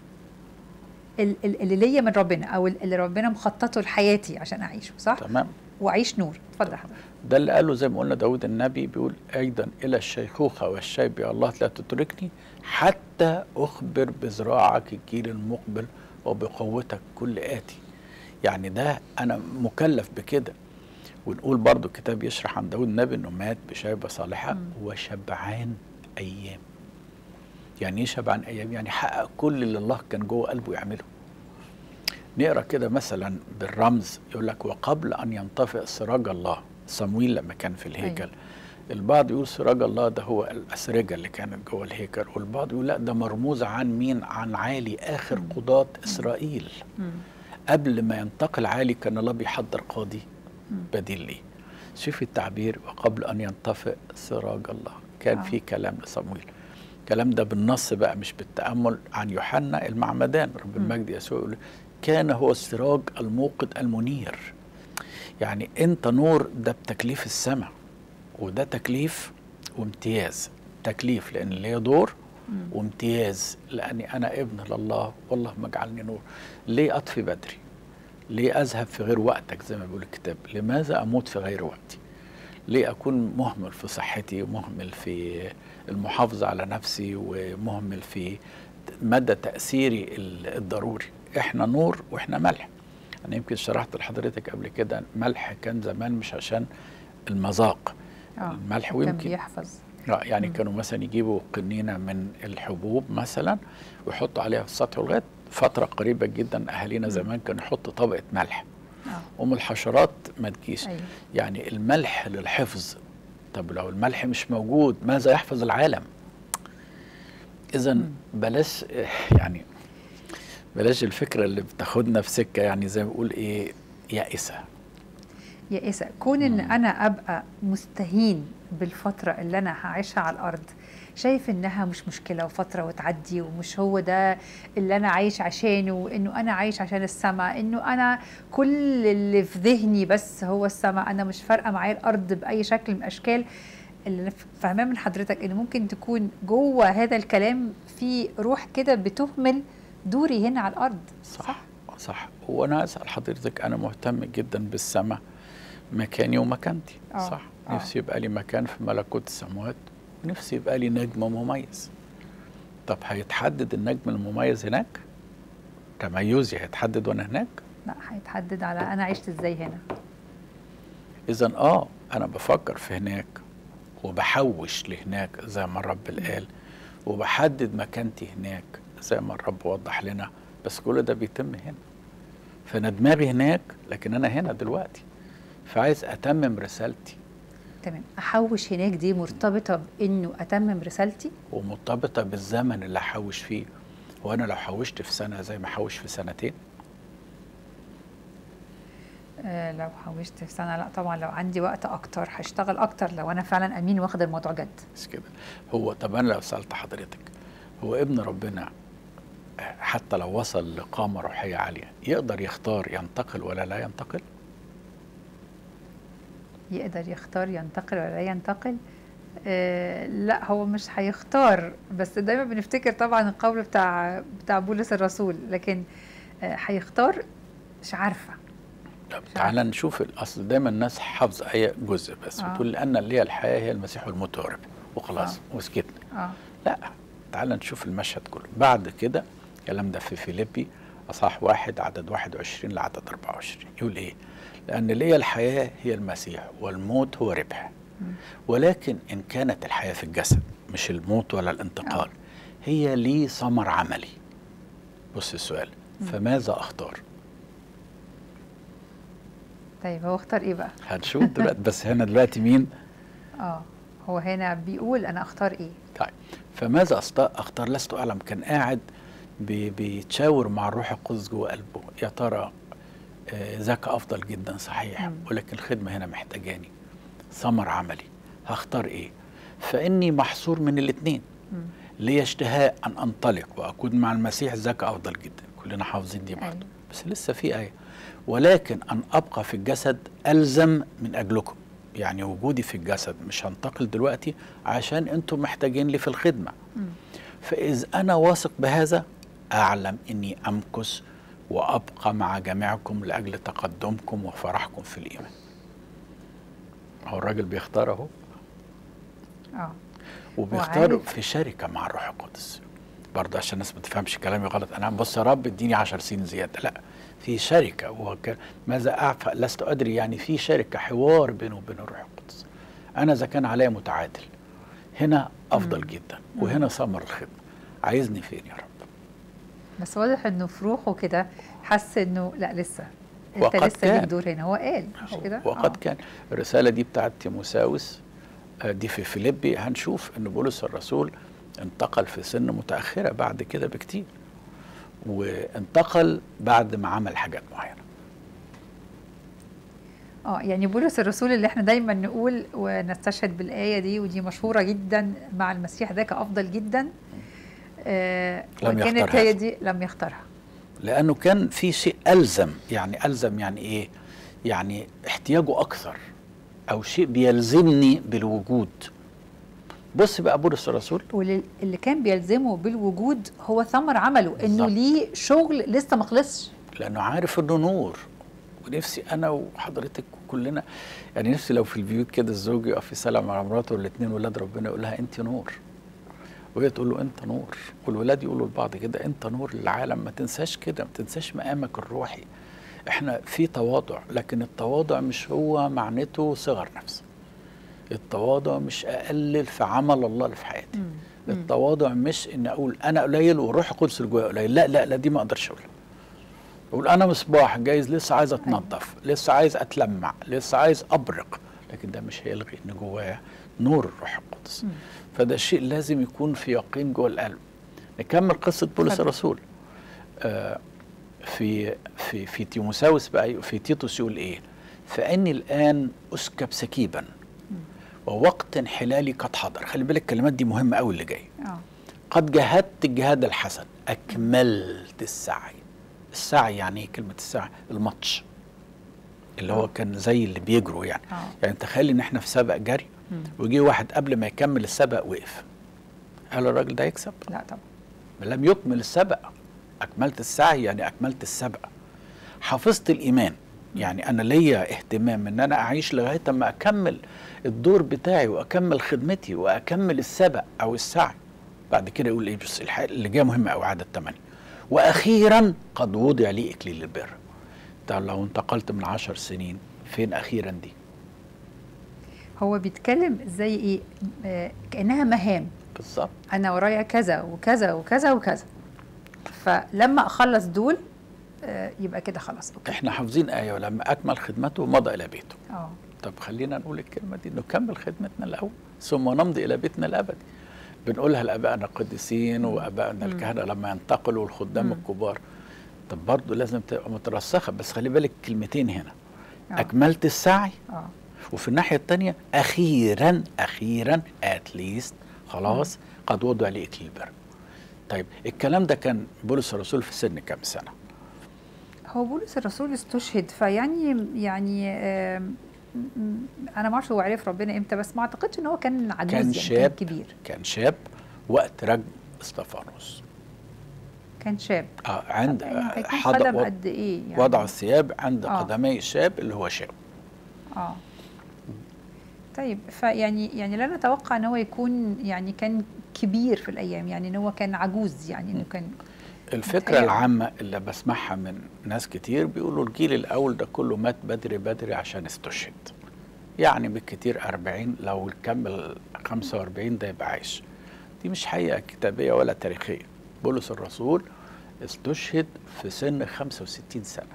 ال- ال- اللي ليا من ربنا او اللي ربنا مخططه لحياتي عشان اعيشه صح تمام واعيش نور اتفضل حضرتك ده اللي قاله زي ما قلنا داود النبي بيقول أيضا إلى الشيخوخة والشيب يا الله لا تتركني حتى أخبر بذراعك الجيل المقبل وبقوتك كل آتي يعني ده أنا مكلف بكده ونقول برضو الكتاب يشرح عن داود النبي أنه مات بشيبة صالحة مم. وشبعان أيام يعني ايه شبعان أيام يعني حقق كل اللي الله كان جوه قلبه يعمله نقرا كده مثلا بالرمز يقول لك وقبل ان ينطفئ سراج الله صمويل لما كان في الهيكل البعض يقول سراج الله ده هو الأسرجة اللي كانت جوه الهيكل والبعض يقول لا ده مرموز عن مين عن عالي آخر مم. قضاة إسرائيل مم. قبل ما ينتقل عالي كان الله بيحضر قاضي مم. بديل ليه شوف التعبير وقبل أن ينطفئ سراج الله كان آه. في كلام لصمويل الكلام ده بالنص بقى مش بالتأمل عن يوحنا المعمدان رب مم. المجد يسوع يقول كان هو السراج الموقد المنير يعني انت نور ده بتكليف السماء وده تكليف وامتياز تكليف لان ليا دور مم. وامتياز لاني انا ابن لله والله ما جعلني نور ليه اطفي بدري ليه اذهب في غير وقتك زي ما بيقول الكتاب لماذا اموت في غير وقتي ليه اكون مهمل في صحتي ومهمل في المحافظه على نفسي ومهمل في مدى تاثيري ال- الضروري احنا نور واحنا ملح انا يمكن شرحت لحضرتك قبل كده ملح كان زمان مش عشان المذاق اه الملح كان ويمكن بيحفظ لا يعني مم. كانوا مثلا يجيبوا قنينه من الحبوب مثلا ويحطوا عليها في السطح لغايه فتره قريبه جدا اهالينا مم. زمان كانوا يحطوا طبقه ملح اه ام الحشرات ما تجيش ايوه يعني الملح للحفظ طب لو الملح مش موجود ماذا يحفظ العالم اذا مم. بلاش يعني بلاش الفكره اللي بتاخدنا في سكه يعني زي ما بقول ايه يائسه يائسة كون ان مم. انا ابقى مستهين بالفترة اللي انا هعيشها على الارض شايف انها مش مشكله وفتره وتعدي ومش هو ده اللي انا عايش عشانه انه انا عايش عشان السماء انه انا كل اللي في ذهني بس هو السماء انا مش فارقه معايا الارض باي شكل من الاشكال اللي أنا فاهماه من حضرتك انه ممكن تكون جوه هذا الكلام في روح كده بتهمل دوري هنا على الارض صح صح, صح. وانا اسال حضرتك انا مهتم جدا بالسماء مكاني ومكانتي آه، صح آه. نفسي يبقى لي مكان في ملكوت السماوات ونفسي يبقى لي نجم مميز طب هيتحدد النجم المميز هناك تميزي هيتحدد وانا هناك لا هيتحدد على انا عشت ازاي هنا اذا اه انا بفكر في هناك وبحوش لهناك زي ما الرب قال وبحدد مكانتي هناك زي ما الرب وضح لنا بس كل ده بيتم هنا فانا دماغي هناك لكن انا هنا دلوقتي فعايز اتمم رسالتي تمام احوش هناك دي مرتبطه بانه اتمم رسالتي ومرتبطه بالزمن اللي هحوش فيه وانا لو حوشت في سنه زي ما احوش في سنتين آه لو حوشت في سنه لا طبعا لو عندي وقت اكتر هشتغل اكتر لو انا فعلا امين واخد الموضوع جد بس كده هو طب انا لو سالت حضرتك هو ابن ربنا آه، حتى لو وصل لقامه روحيه عاليه يقدر يختار ينتقل ولا لا ينتقل يقدر يختار ينتقل ولا لا ينتقل آه لا هو مش هيختار بس دايما بنفتكر طبعا القول بتاع بتاع بولس الرسول لكن آه هيختار مش عارفه طب مش تعالى نشوف الاصل دايما الناس حافظه اي جزء بس آه. بتقول لان اللي هي الحياه هي المسيح والموت والرب وخلاص آه. وسكتنا اه لا تعالى نشوف المشهد كله بعد كده الكلام ده في فيليبي اصح واحد عدد 21 لعدد 24 يقول ايه لان لي الحياه هي المسيح والموت هو ربح ولكن ان كانت الحياه في الجسد مش الموت ولا الانتقال هي لي ثمر عملي بص السؤال فماذا اختار طيب هو اختار ايه بقى هنشوف دلوقتي بس هنا دلوقتي مين اه هو هنا بيقول انا اختار ايه طيب فماذا أست- اختار لست اعلم كان قاعد بي- بيتشاور مع الروح القدس جوه قلبه يا ترى آه، ذاك افضل جدا صحيح مم. ولكن الخدمه هنا محتاجاني ثمر عملي هختار ايه فاني محصور من الاثنين مم. لي اشتهاء ان انطلق واكون مع المسيح ذاك افضل جدا كلنا حافظين دي برضه أيوة. بس لسه في ايه ولكن ان ابقى في الجسد الزم من اجلكم يعني وجودي في الجسد مش هنتقل دلوقتي عشان انتم محتاجين لي في الخدمه مم. فاذ انا واثق بهذا اعلم اني امكث وابقى مع جميعكم لاجل تقدمكم وفرحكم في الايمان هو الراجل بيختار اهو اه وبيختار وعارف- في شركه مع الروح القدس برضه عشان الناس ما تفهمش كلامي غلط انا بص يا رب اديني 10 سنين زياده لا في شركه وك... ماذا اعفى لست ادري يعني في شركه حوار بينه وبين الروح القدس انا اذا كان عليا متعادل هنا افضل مم. جدا وهنا ثمر الخدمه عايزني فين يا رب بس واضح انه في روحه كده حس انه لا لسه انت وقد لسه ليك كان. دور هنا هو قال مش كده وقد آه. كان الرساله دي بتاعت تيموساوس آه، دي في فيليبي هنشوف ان بولس الرسول انتقل في سن متاخره بعد كده بكتير وانتقل بعد ما عمل حاجات معينه اه يعني بولس الرسول اللي احنا دايما نقول ونستشهد بالآية دي ودي مشهورة جدا مع المسيح ذاك أفضل جدا آه لم وكانت يختار هي هذا. دي لم يختارها لانه كان في شيء الزم يعني الزم يعني ايه يعني احتياجه اكثر او شيء بيلزمني بالوجود بص بقى بولس الرسول واللي كان بيلزمه بالوجود هو ثمر عمله انه بالظبط. ليه شغل لسه ما خلصش لانه عارف انه نور ونفسي انا وحضرتك وكلنا يعني نفسي لو في البيوت كده الزوج يقف يسلم على مراته والاثنين ولاد ربنا يقول لها انت نور وهي تقول له انت نور والولاد يقولوا لبعض كده انت نور للعالم ما تنساش كده ما تنساش مقامك الروحي احنا في تواضع لكن التواضع مش هو معنته صغر نفس التواضع مش اقلل في عمل الله اللي في حياتي مم. مم. التواضع مش ان اقول انا قليل والروح القدس اللي جوايا قليل لا لا لا دي ما اقدرش اقولها اقول انا مصباح جايز لسه عايز اتنظف لسه عايز اتلمع لسه عايز ابرق لكن ده مش هيلغي ان جوايا نور الروح القدس مم. فده شيء لازم يكون في يقين جوه القلب نكمل قصه بولس اتفضل. الرسول آه في في في تيموساوس بقى في تيتوس يقول ايه فاني الان اسكب سكيبا ووقت انحلالي قد حضر خلي بالك الكلمات دي مهمه قوي اللي جايه اه قد جاهدت الجهاد الحسن اكملت السعي السعي يعني ايه كلمه السعي الماتش اللي هو كان زي اللي بيجروا يعني اه يعني تخيل ان احنا في سبق جري مم. وجي واحد قبل ما يكمل السبق وقف هل الراجل ده يكسب لا طبعا لم يكمل السبق أكملت السعي يعني أكملت السبق حفظت الإيمان يعني أنا ليا اهتمام إن أنا أعيش لغاية ما أكمل الدور بتاعي وأكمل خدمتي وأكمل السبق أو السعي بعد كده يقول إيه بس الحق اللي جاي مهم أوي عدد ثمانية وأخيرا قد وضع لي إكليل البر طب لو انتقلت من عشر سنين فين أخيرا دي هو بيتكلم زي ايه آه كانها مهام بالظبط انا ورايا كذا وكذا وكذا وكذا فلما اخلص دول آه يبقى كده خلاص اوكي احنا حافظين آية ولما أكمل خدمته مضى إلى بيته اه طب خلينا نقول الكلمة دي نكمل خدمتنا الأول ثم نمضي إلى بيتنا الأبدي بنقولها لآبائنا القديسين وآبائنا مم. الكهنة لما ينتقلوا الخدام مم. الكبار طب برضه لازم تبقى مترسخة بس خلي بالك كلمتين هنا آه. أكملت السعي اه وفي الناحية التانية أخيرا أخيرا اتليست خلاص قد وضع لي إكليل البر طيب الكلام ده كان بولس الرسول في سن كام سنة؟ هو بولس الرسول استشهد فيعني يعني آم، م- م- انا ما اعرفش هو عرف ربنا امتى بس ما اعتقدش ان هو كان عجوز كان يعني شاب. كان كبير كان شاب وقت رجم استفانوس كان شاب آه عند يعني هيكون حضر خدم وض- قد ايه يعني وضعوا الثياب عند آه. قدمي الشاب اللي هو شاب اه طيب فيعني يعني لا نتوقع ان هو يكون يعني كان كبير في الايام يعني ان هو كان عجوز يعني انه كان الفكرة متهيألي. العامة اللي بسمعها من ناس كتير بيقولوا الجيل الأول ده كله مات بدري بدري عشان استشهد يعني بالكتير 40 لو كمل 45 ده يبقى عايش دي مش حقيقة كتابية ولا تاريخية بولس الرسول استشهد في سن 65 سنة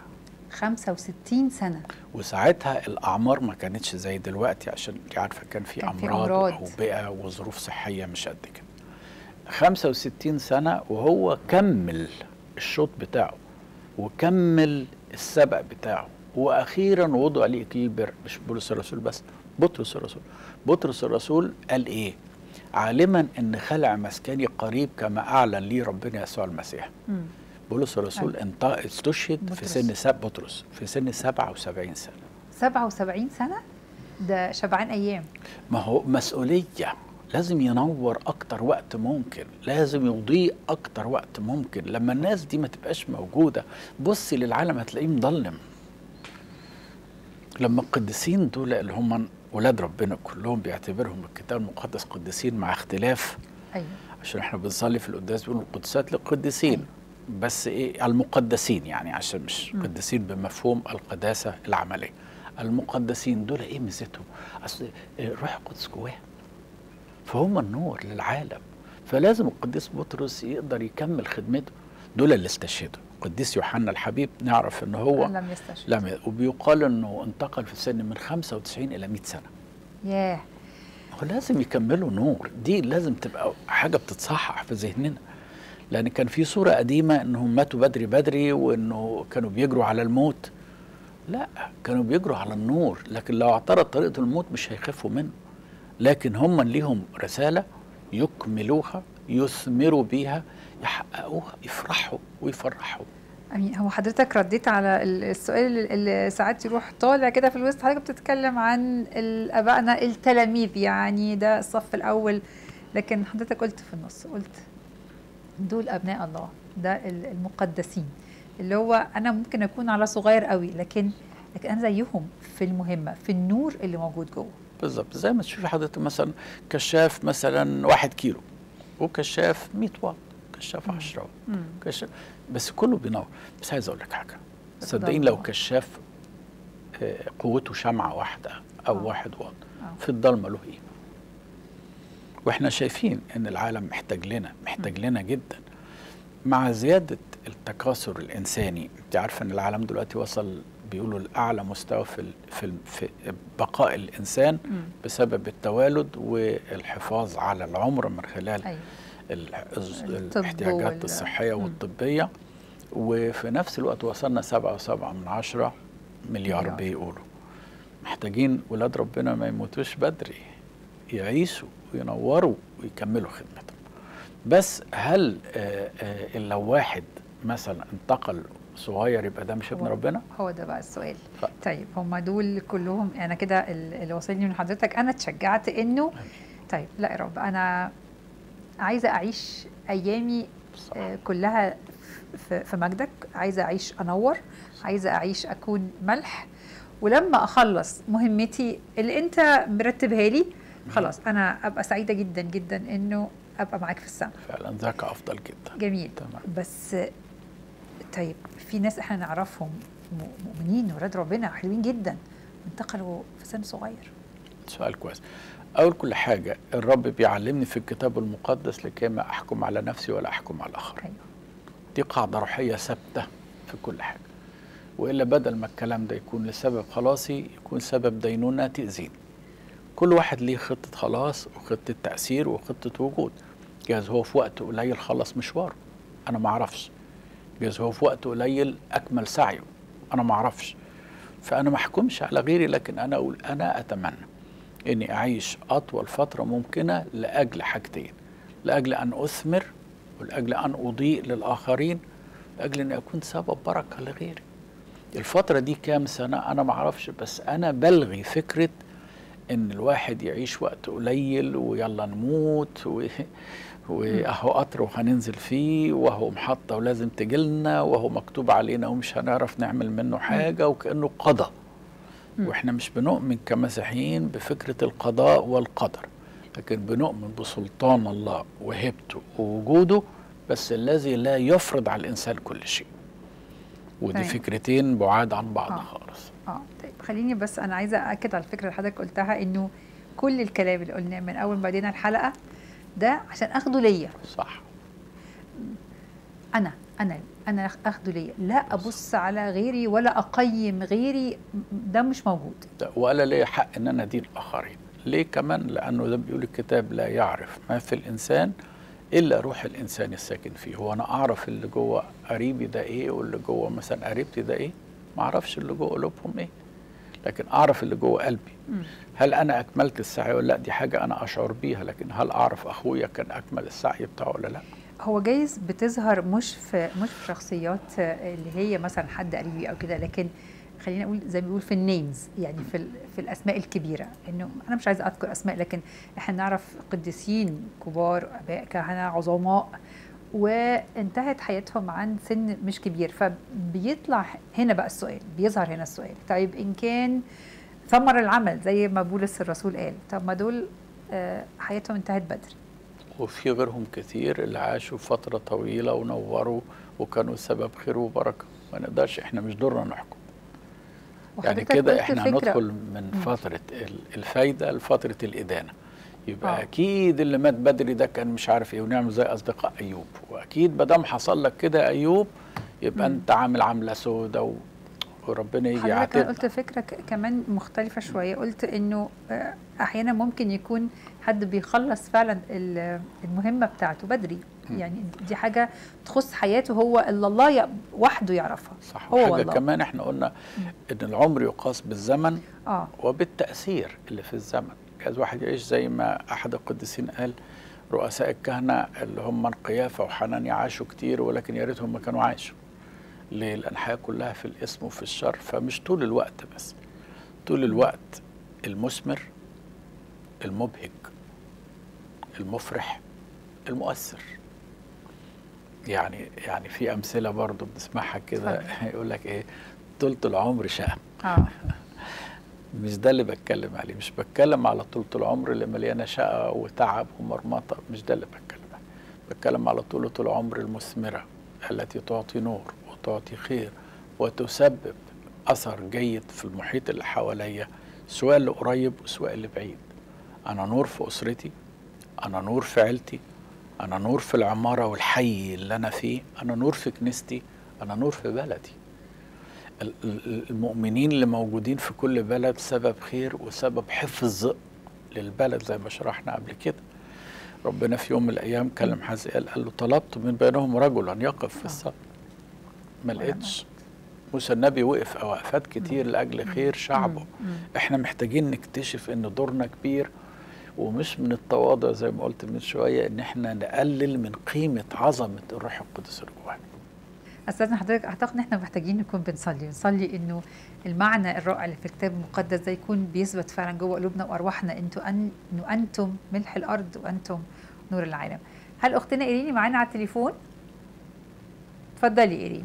65 سنة وساعتها الأعمار ما كانتش زي دلوقتي عشان انت عارفة كان في كان في أمراض أمراض. وأوبئة وظروف صحية مش قد كده 65 سنة وهو كمل الشوط بتاعه وكمل السبق بتاعه وأخيرا وضع ليه إكليل البر مش بولس الرسول بس بطرس الرسول بطرس الرسول قال إيه عالما أن خلع مسكني قريب كما أعلن لي ربنا يسوع المسيح مم. بولس الرسول انت استشهد في بطرس. سن سب بطرس في سن 77 سنة 77 سنة ده شبعان ايام ما هو مسؤولية لازم ينور أكتر وقت ممكن لازم يضيء أكتر وقت ممكن لما الناس دي ما تبقاش موجودة بصي للعالم هتلاقيه مظلم لما القديسين دول اللي هم ولاد ربنا كلهم بيعتبرهم الكتاب المقدس قديسين مع اختلاف ايوه عشان احنا بنصلي في القداس بيقولوا القدسات للقديسين بس ايه المقدسين يعني عشان مش مم. قديسين بمفهوم القداسه العمليه المقدسين دول ايه ميزتهم اصل الروح القدس جواهم فهم النور للعالم فلازم القديس بطرس يقدر يكمل خدمته دول اللي استشهدوا القديس يوحنا الحبيب نعرف ان هو لم يستشهد لم ي- وبيقال انه انتقل في سن من 95 الى 100 سنه ياه هو لازم يكملوا نور دي لازم تبقى حاجة بتتصحح في ذهننا لأن كان في صورة قديمة إنهم ماتوا بدري بدري وإنه كانوا بيجروا على الموت لا كانوا بيجروا على النور لكن لو اعترض طريقة الموت مش هيخافوا منه لكن هم ليهم رسالة يكملوها يثمروا بيها يحققوها يفرحوا ويفرحوا امين هو حضرتك رديت على ال- السؤال اللي- اللي ساعات يروح طالع كده في الوسط حضرتك بتتكلم عن ال- ابائنا التلاميذ يعني ده الصف الاول لكن حضرتك قلت في النص قلت دول ابناء الله ده ال- المقدسين اللي هو انا ممكن اكون على صغير قوي لكن لكن انا زيهم في المهمه في النور اللي موجود جوه بالظبط زي ما تشوفي حضرتك مثلا كشاف مثلا واحد كيلو وكشاف 100 واط كشاف 10 واط مم. كشاف بس كله بينور بس عايز اقول لك حاجه بس صدقين ضلمة. لو كشاف آه، قوته شمعه واحده او آه. واحد واط آه. في الضلمه له ايه واحنا شايفين ان العالم محتاج لنا محتاج لنا جدا مع زياده التكاثر الانساني انت عارفه ان العالم دلوقتي وصل بيقولوا لاعلى مستوى في ال- في ال- في بقاء الانسان مم. بسبب التوالد والحفاظ على العمر من خلال ايوه ال- الز- الطب الاحتياجات وال- الصحية مم. والطبية وفي نفس الوقت وصلنا سبعة وسبعة من عشرة مليار مليار. بيقولوا محتاجين ولاد ربنا ما يموتوش بدري يعيشوا وينوروا ويكملوا خدمتهم بس هل آه، آه، لو واحد مثلا انتقل صغير يبقى ده مش ابن هو- ربنا هو ده بقى السؤال ف- طيب هم دول كلهم انا كده ال- اللي وصلني من حضرتك انا اتشجعت انه طيب لا يا رب انا عايزه اعيش ايامي صح. آه، كلها في في مجدك عايزه اعيش انور عايزه اعيش اكون ملح ولما اخلص مهمتي اللي انت مرتبها لي خلاص انا ابقى سعيده جدا جدا انه ابقى معاك في السماء فعلا ذاك افضل جدا جميل تمام بس طيب في ناس احنا نعرفهم م- مؤمنين ولاد ربنا حلوين جدا انتقلوا في سن صغير سؤال كويس اول كل حاجه الرب بيعلمني في الكتاب المقدس لكي ما احكم على نفسي ولا احكم على الاخرين ايوه دي قاعده روحيه ثابته في كل حاجه والا بدل ما الكلام ده يكون لسبب خلاصي يكون سبب دينونه تاذيني كل واحد ليه خطه خلاص وخطه تاثير وخطه وجود جاز هو في وقت قليل خلص مشواره انا ما اعرفش جاز هو في وقت قليل اكمل سعيه انا ما اعرفش فانا ما احكمش على غيري لكن انا اقول انا اتمنى اني اعيش اطول فتره ممكنه لاجل حاجتين لاجل ان اثمر ولاجل ان اضيء للاخرين لاجل ان اكون سبب بركه لغيري الفتره دي كام سنه انا ما اعرفش بس انا بلغي فكره ان الواحد يعيش وقت قليل ويلا نموت و... واهو قطر وهننزل فيه وهو محطه ولازم تجيلنا وهو مكتوب علينا ومش هنعرف نعمل منه حاجه وكانه قضى مم. واحنا مش بنؤمن كمسيحيين بفكره القضاء والقدر لكن بنؤمن بسلطان الله وهبته ووجوده بس الذي لا يفرض على الانسان كل شيء ودي تمام. فكرتين بعاد عن بعض آه. خالص اه طيب خليني بس انا عايزه اكد على الفكره اللي حضرتك قلتها انه كل الكلام اللي قلناه من اول ما بدينا الحلقه ده عشان اخده ليا صح انا انا انا اخده ليا لا ابص على غيري ولا اقيم غيري ده مش موجود ده ولا لي حق ان انا ادين الاخرين ليه كمان لانه ده بيقول الكتاب لا يعرف ما في الانسان الا روح الانسان الساكن فيه هو انا اعرف اللي جوه قريبي ده ايه واللي جوه مثلا قريبتي ده ايه ما اعرفش اللي جوه قلوبهم ايه لكن اعرف اللي جوه قلبي مم. هل انا اكملت السعي ولا لا دي حاجه انا اشعر بيها لكن هل اعرف اخويا كان اكمل السعي بتاعه ولا لا هو جايز بتظهر مش في مش في شخصيات آه، اللي هي مثلا حد قريبي او كده لكن خلينا نقول زي ما بيقول في النيمز يعني في ال- في الاسماء الكبيره انه انا مش عايزه اذكر اسماء لكن احنا نعرف قديسين كبار اباء كهنه عظماء وانتهت حياتهم عن سن مش كبير فبيطلع هنا بقى السؤال بيظهر هنا السؤال طيب ان كان ثمر العمل زي ما بولس الرسول قال طب ما دول آه، حياتهم انتهت بدري وفي غيرهم كتير اللي عاشوا فتره طويله ونوروا وكانوا سبب خير وبركه ما نقدرش احنا مش دورنا نحكم يعني وحضرتك كده قلت احنا فكرة- هندخل من مم. فترة ال- الفايدة لفترة الإدانة يبقى آه. آه. أكيد اللي مات بدري ده كان مش عارف إيه ونعمل زي أصدقاء أيوب وأكيد ما دام حصل لك كده يا أيوب يبقى مم. أنت عامل عملة سودة و... وربنا يجي حضرتك أنا يعاتبنا قلت فكرة ك- كمان مختلفة شوية قلت إنه آه، أحيانا ممكن يكون حد بيخلص فعلا ال- المهمة بتاعته بدري مم. يعني دي حاجة تخص حياته هو اللي الله ي- وحده يعرفها صح هو وحاجة والله. كمان احنا قلنا مم. إن العمر يقاس بالزمن اه وبالتأثير اللي في الزمن جاز واحد يعيش زي ما أحد القديسين قال رؤساء الكهنة اللي هم قيافة وحنانيا عاشوا كتير ولكن يا ريتهم ما كانوا عاشوا ليه؟ لأن الحياة كلها في الاسم وفي الشر فمش طول الوقت بس طول الوقت المثمر المبهج المفرح المؤثر يعني يعني في أمثلة برضو بنسمعها كده اتفضل. يقول لك إيه طولة العمر شقة اه مش ده اللي بتكلم عليه مش بتكلم على طولة العمر اللي مليانة شقة وتعب ومرمطة مش ده اللي بتكلم عليه بتكلم على طولة العمر المثمرة التي تعطي نور وتعطي خير وتسبب أثر جيد في المحيط اللي حواليا سواء اللي قريب وسواء اللي بعيد أنا نور في أسرتي أنا نور في عيلتي أنا نور في العمارة والحي اللي أنا فيه أنا نور في كنيستي أنا نور في بلدي ال- ال- المؤمنين اللي موجودين في كل بلد سبب خير وسبب حفظ للبلد زي ما شرحنا قبل كده ربنا في يوم من الايام كلم حزقيال قال له طلبت من بينهم رجلا يقف في الصف ما لقيتش موسى النبي وقف وقفات كتير لاجل خير شعبه مم. مم. احنا محتاجين نكتشف ان دورنا كبير ومش من التواضع زي ما قلت من شويه ان احنا نقلل من قيمه عظمه الروح القدس اللي جوانا استاذنا حضرتك اعتقد ان احنا محتاجين نكون بنصلي بنصلي انه المعنى الرائع اللي في الكتاب المقدس ده يكون بيثبت فعلا جوه قلوبنا وارواحنا انتوا أن... انه انتم ملح الارض وانتم نور العالم هل اختنا ايريني معانا على التليفون اتفضلي ايريني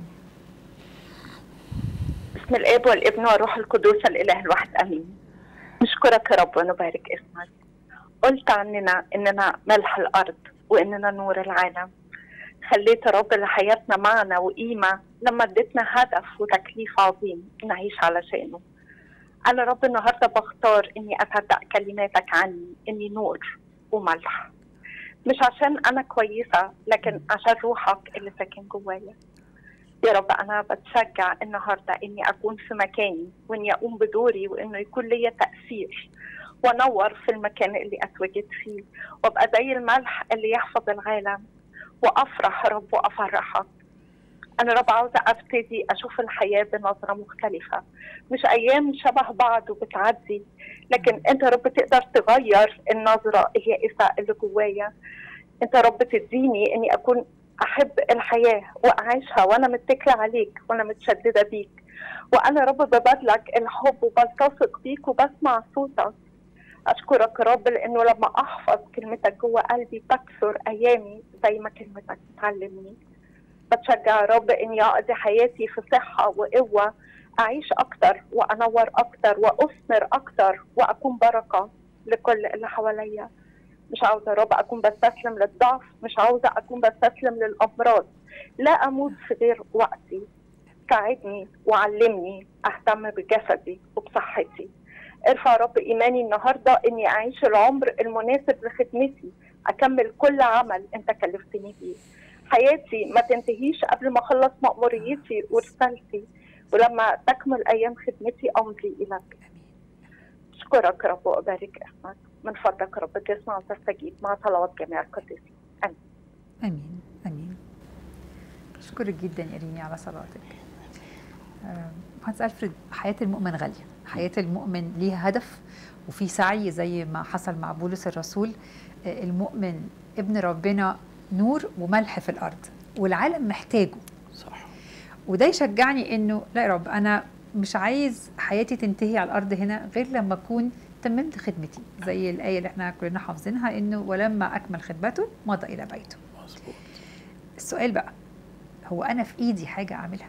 بسم الاب والابن والروح القدس الاله الواحد امين نشكرك يا رب ونبارك اسمك قلت عننا اننا ملح الارض واننا نور العالم خليت يا رب لحياتنا معنى وقيمه لما اديتنا هدف وتكليف عظيم نعيش علشانه انا رب النهارده بختار اني اصدق كلماتك عني اني نور وملح مش عشان انا كويسه لكن عشان روحك اللي ساكن جوايا يا رب انا بتشجع النهارده اني اكون في مكاني واني اقوم بدوري وانه يكون ليا تاثير وانور في المكان اللي اتواجد فيه وابقى زي الملح اللي يحفظ العالم وافرح يا رب وافرحك انا رب عاوزه ابتدي اشوف الحياه بنظره مختلفه مش ايام شبه بعض وبتعدي لكن انت يا رب تقدر تغير النظره اليائسه اللي جوايا انت يا رب تديني اني اكون احب الحياه واعيشها وانا متكله عليك وانا متشدده بيك وانا يا رب ببادلك الحب وبلتصق بيك وبسمع صوتك اشكرك يا رب لانه لما احفظ كلمتك جوه قلبي تكثر ايامي زي ما كلمتك بتعلمني بتشجع يا رب اني اقضي حياتي في صحه وقوه اعيش اكتر وانور اكتر واثمر اكتر واكون بركه لكل اللي حواليا مش عاوزه يا رب اكون بستسلم للضعف مش عاوزه اكون بستسلم للامراض لا اموت في غير وقتي ساعدني وعلمني اهتم بجسدي وبصحتي ارفع يا رب ايماني النهارده اني اعيش العمر المناسب لخدمتي اكمل كل عمل انت كلفتني بيه حياتي ما تنتهيش قبل ما اخلص مأموريتي ورسالتي ولما تكمل ايام خدمتي امضي اليك اشكرك يا رب وابارك اسمك من فضلك يا رب تسمع وتستجيب مع صلوات جميع القديسين امين امين امين اشكرك جدا يا ريني على صلاتك مهندس الفريد حياه المؤمن غاليه حياه المؤمن ليها هدف وفي سعي زي ما حصل مع بولس الرسول المؤمن ابن ربنا نور وملح في الارض والعالم محتاجه صح وده يشجعني انه لا يا رب انا مش عايز حياتي تنتهي على الارض هنا غير لما اكون تممت خدمتي زي الايه اللي احنا كلنا حافظينها انه ولما اكمل خدمته مضى الى بيته مظبوط السؤال بقى هو انا في ايدي حاجه اعملها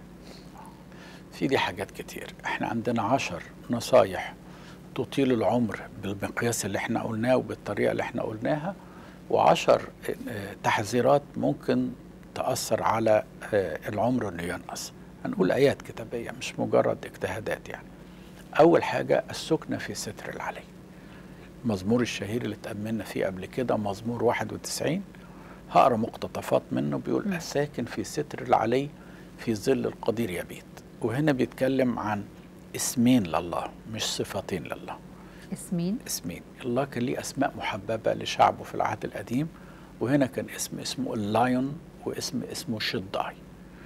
في دي حاجات كتير احنا عندنا عشر نصايح تطيل العمر بالمقياس اللي احنا قلناه وبالطريقه اللي احنا قلناها وعشر تحذيرات ممكن تأثر على العمر انه ينقص هنقول ايات كتابيه مش مجرد اجتهادات يعني اول حاجه السكنه في ستر العلي المزمور الشهير اللي اتأملنا فيه قبل كده مزمور 91 هقرا مقتطفات منه بيقول الساكن في ستر العلي في ظل القدير يبيت وهنا بيتكلم عن اسمين لله مش صفتين لله اسمين اسمين الله كان ليه اسماء محببه لشعبه في العهد القديم وهنا كان اسم اسمه اللايون واسم اسمه شداي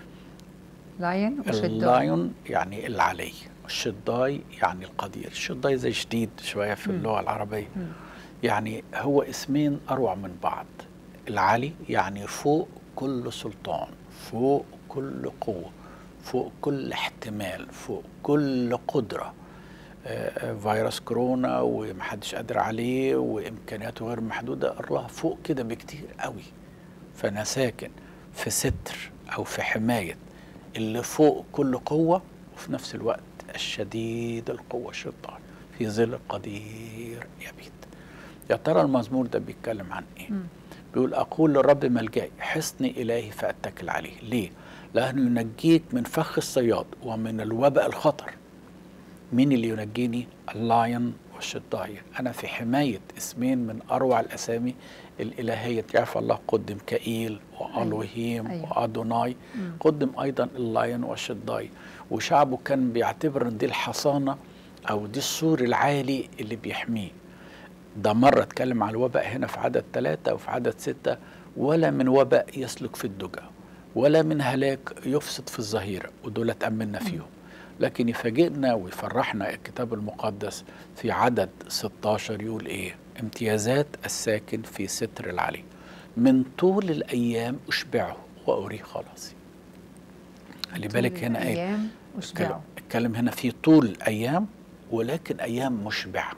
لاين وشداي اللايون يعني العلي الشداي يعني القدير الشداي زي شديد شويه في اللغه العربيه يعني هو اسمين اروع من بعض العلي يعني فوق كل سلطان فوق كل قوه فوق كل احتمال فوق كل قدره فيروس كورونا ومحدش قادر عليه وامكانياته غير محدوده الله فوق كده بكتير قوي فانا ساكن في ستر او في حمايه اللي فوق كل قوه وفي نفس الوقت الشديد القوه الشيطان في ظل القدير يبيت يا ترى المزمور ده بيتكلم عن ايه م. بيقول اقول للرب ملجئي حصني الهي فاتكل عليه ليه لانه ينجيك من فخ الصياد ومن الوباء الخطر مين اللي ينجيني اللاين والشداي انا في حمايه اسمين من اروع الاسامي الالهيه تعرف الله قدم كائيل والوهيم أيوة. وادوناي مم. قدم ايضا اللاين والشداي وشعبه كان بيعتبر ان دي الحصانه او دي السور العالي اللي بيحميه ده مرة اتكلم على الوباء هنا في عدد ثلاثة وفي عدد ستة ولا من وباء يسلك في الدجى ولا من هلاك يفسد في الظهيرة ودول اتأملنا فيهم لكن يفاجئنا ويفرحنا الكتاب المقدس في عدد 16 يقول ايه امتيازات الساكن في ستر العلي من طول الايام اشبعه واريه خلاصي خلي بالك هنا ايه ايام اتكلم, وشبعوا اتكلم هنا في طول ايام ولكن ايام مشبعه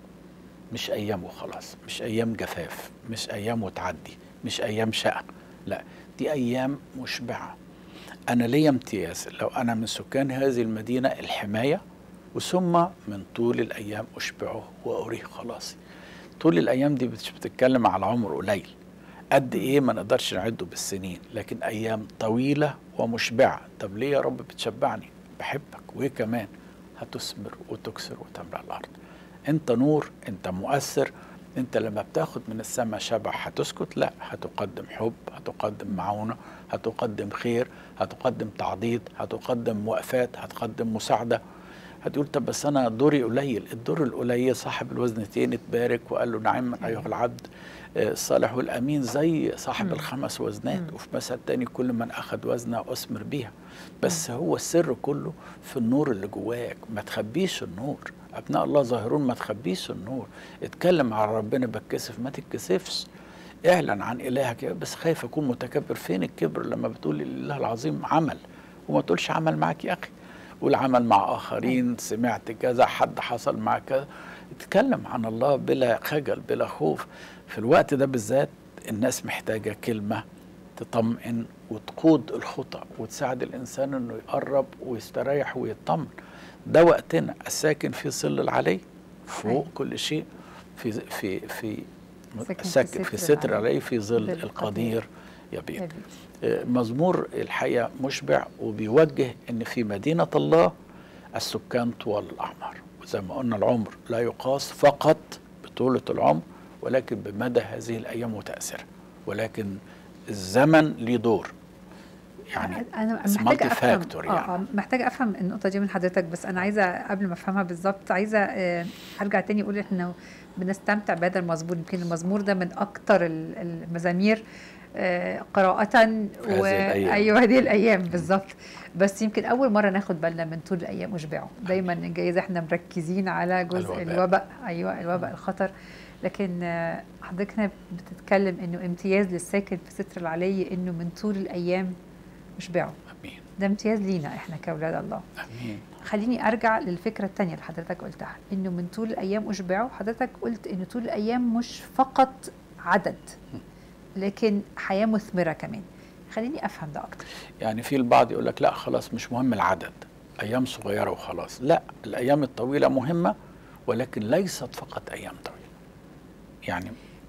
مش ايام وخلاص مش ايام جفاف مش ايام وتعدي مش ايام شقه لا دي ايام مشبعه انا ليا امتياز لو انا من سكان هذه المدينه الحمايه وثم من طول الايام اشبعه واريه خلاصي طول الايام دي مش بتتكلم على عمر قليل قد ايه ما نقدرش نعده بالسنين لكن ايام طويله ومشبعه طب ليه يا رب بتشبعني بحبك وايه كمان هتثمر وتكسر وتملأ الارض انت نور انت مؤثر انت لما بتاخد من السماء شبع هتسكت لا هتقدم حب هتقدم معونة هتقدم خير هتقدم تعضيد هتقدم وقفات هتقدم مساعدة هتقول طب بس انا دوري قليل الدور القليل صاحب الوزنتين اتبارك وقال له نعم ايها العبد آه، الصالح والامين زي صاحب مم. الخمس وزنات مم. وفي مثل تاني كل من اخذ وزنه اثمر بيها بس هو السر كله في النور اللي جواك ما تخبيش النور ابناء الله ظاهرون ما تخبيش النور اتكلم على ربنا بتكسف ما تتكسفش اعلن عن الهك بس خايف اكون متكبر فين الكبر لما بتقول لله العظيم عمل وما تقولش عمل معك يا اخي قول عمل مع اخرين سمعت كذا حد حصل مع كذا اتكلم عن الله بلا خجل بلا خوف في الوقت ده بالذات الناس محتاجه كلمه تطمئن وتقود الخطى وتساعد الانسان انه يقرب ويستريح ويطمن ده وقتنا الساكن في ظل العلي فوق أيوة. كل شيء في في في ساكن في الساكن في ستر ستر العلي. العلي في ظل بالقدير. القدير يبيت يبيت. آه، مزمور الحقيقه مشبع وبيوجه ان في مدينه الله السكان طوال الاعمار وزي ما قلنا العمر لا يقاس فقط بطوله العمر ولكن بمدى هذه الايام وتاثيرها ولكن الزمن ليه دور يعني انا it's محتاجه افهم multifactor اه يعني. آه، محتاجه افهم النقطه دي من حضرتك بس انا عايزه قبل ما افهمها بالظبط عايزه آه، ارجع تاني اقول احنا بنستمتع بهذا المزمور يمكن المزمور ده من اكتر ال- المزامير آه، قراءة و... الأيام. ايوه هذه الايام بالظبط بس يمكن اول مره ناخد بالنا من طول الايام اشبعوا دايما جايز احنا مركزين على جزء الوباء. الوباء ايوه الوباء الخطر لكن آه، حضرتك هنا بتتكلم انه امتياز للساكن في ستر العلي انه من طول الايام اشبعوا امين ده امتياز لينا احنا كاولاد الله امين خليني ارجع للفكره الثانيه اللي حضرتك قلتها انه من طول الايام اشبعوا حضرتك قلت انه طول الايام مش فقط عدد لكن حياه مثمره كمان خليني افهم ده اكتر يعني في البعض يقول لك لا خلاص مش مهم العدد ايام صغيره وخلاص لا الايام الطويله مهمه ولكن ليست فقط ايام طويله يعني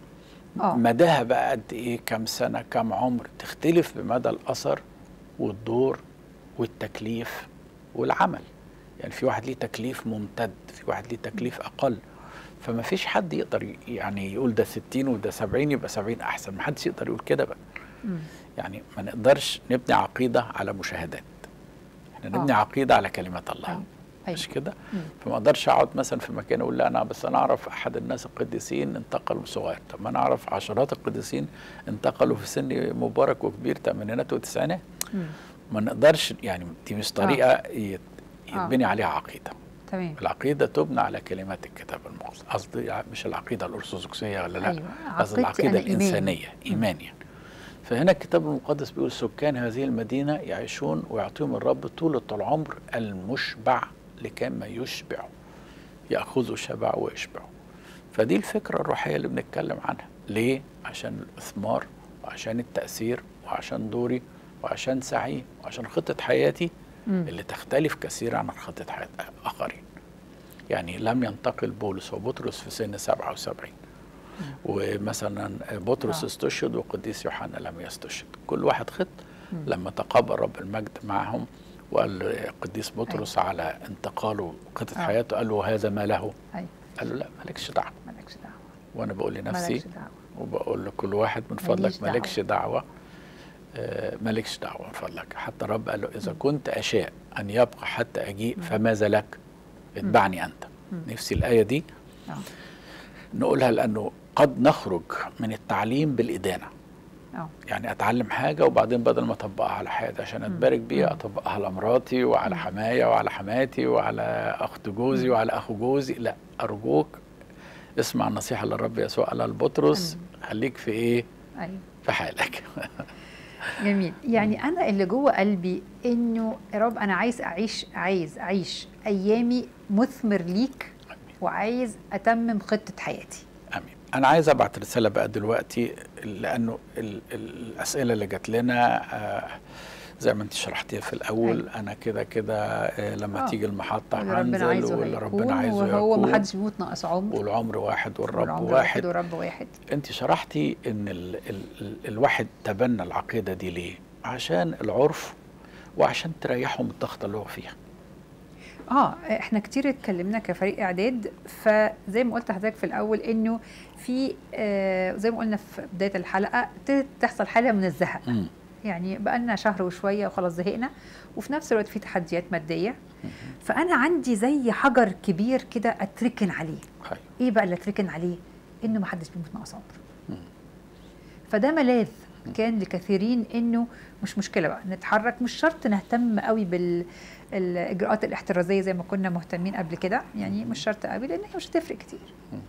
اه مداها بقى قد ايه كم سنه كم عمر تختلف بمدى الاثر والدور والتكليف والعمل يعني في واحد ليه تكليف ممتد في واحد ليه تكليف اقل فما فيش حد يقدر ي- يعني يقول ده 60 وده 70 يبقى 70 احسن ما حدش يقدر يقول كده بقى مم. يعني ما نقدرش نبني عقيده على مشاهدات احنا نبني آه. عقيده على كلمات الله أيوة. أيوة. مش كده مم. فما اقدرش اقعد مثلا في مكان اقول لا انا بس انا اعرف احد الناس القديسين انتقلوا صغير طب ما انا اعرف عشرات القديسين انتقلوا في سن مبارك وكبير ثمانينات وتسعينات مم. ما نقدرش يعني دي مش طريقه يت- آه. يتبني عليها عقيده تمام العقيده تبنى على كلمات الكتاب المقدس قصدي مش العقيده الارثوذكسيه ولا لا أيوة. قصدي عقيدتي العقيده أنا إيمان. الانسانيه ايمان يعني فهنا الكتاب المقدس بيقول سكان هذه المدينه يعيشون ويعطيهم الرب طولة العمر المشبع لكي ما يشبعوا ياخذوا شبع ويشبعوا فدي الفكره الروحيه اللي بنتكلم عنها ليه عشان الاثمار وعشان التاثير وعشان دوري وعشان سعي وعشان خطه حياتي مم. اللي تختلف كثيرا عن خطه حياه اخرين يعني لم ينتقل بولس وبطرس في سن 77 ومثلا بطرس آه. استشهد وقديس يوحنا لم يستشهد كل واحد خط مم. لما تقابل رب المجد معهم وقال القديس بطرس على انتقاله خطه آه. حياته قال له هذا ما له ايوه قال له لا مالكش دعوه مالكش دعوه وانا بقول لنفسي مالكش دعوه وبقول لكل واحد من ماليش فضلك مالكش دعوه آه، مالكش دعوه من فضلك حتى الرب قال له اذا كنت اشاء ان يبقى حتى اجيء فماذا لك اتبعني انت مم. نفسي الايه دي آه. نقولها لانه قد نخرج من التعليم بالادانه اه يعني اتعلم حاجه وبعدين بدل ما اطبقها على حياتي عشان اتبارك بيها اطبقها على مراتي وعلى حمايا وعلى حماتي وعلى اخت جوزي وعلى اخو جوزي لا ارجوك اسمع النصيحه اللي الرب يسوع قالها لبطرس خليك في ايه ايوه في حالك جميل يعني انا اللي جوه قلبي انه يا رب انا عايز اعيش عايز اعيش ايامي مثمر ليك وعايز اتمم خطه حياتي امين انا عايز ابعت رساله بقى دلوقتي لانه ال ال الاسئله اللي جات لنا آه زي ما انت شرحتيها في الاول أيوة. انا كده كده آه لما آه. تيجي المحطه واللي ربنا هنزل عايزه واللي ربنا هيكون عايزه وهو يكون ما حدش بيموت ناقص عمر والعمر واحد والرب والعمر واحد ورب واحد انت شرحتي ان ال ال ال الواحد تبنى العقيده دي ليه عشان العرف وعشان تريحه من الضغط اللي هو فيها اه احنا كتير اتكلمنا كفريق اعداد فزي ما قلت لحضرتك في الاول انه في آه زي ما قلنا في بدايه الحلقه ابتدت تحصل حاله من الزهق مم. يعني بقالنا شهر وشويه وخلاص زهقنا وفي نفس الوقت في تحديات ماديه فانا عندي زي حجر كبير كده اتركن عليه خير. ايه بقى اللي اتركن عليه انه ما حدش بيموت ناقص عمر مم. فده ملاذ كان لكثيرين انه مش مشكله بقى نتحرك مش شرط نهتم قوي بالاجراءات الاحترازيه زي ما كنا مهتمين قبل كده يعني مش شرط قوي لان هي مش هتفرق كتير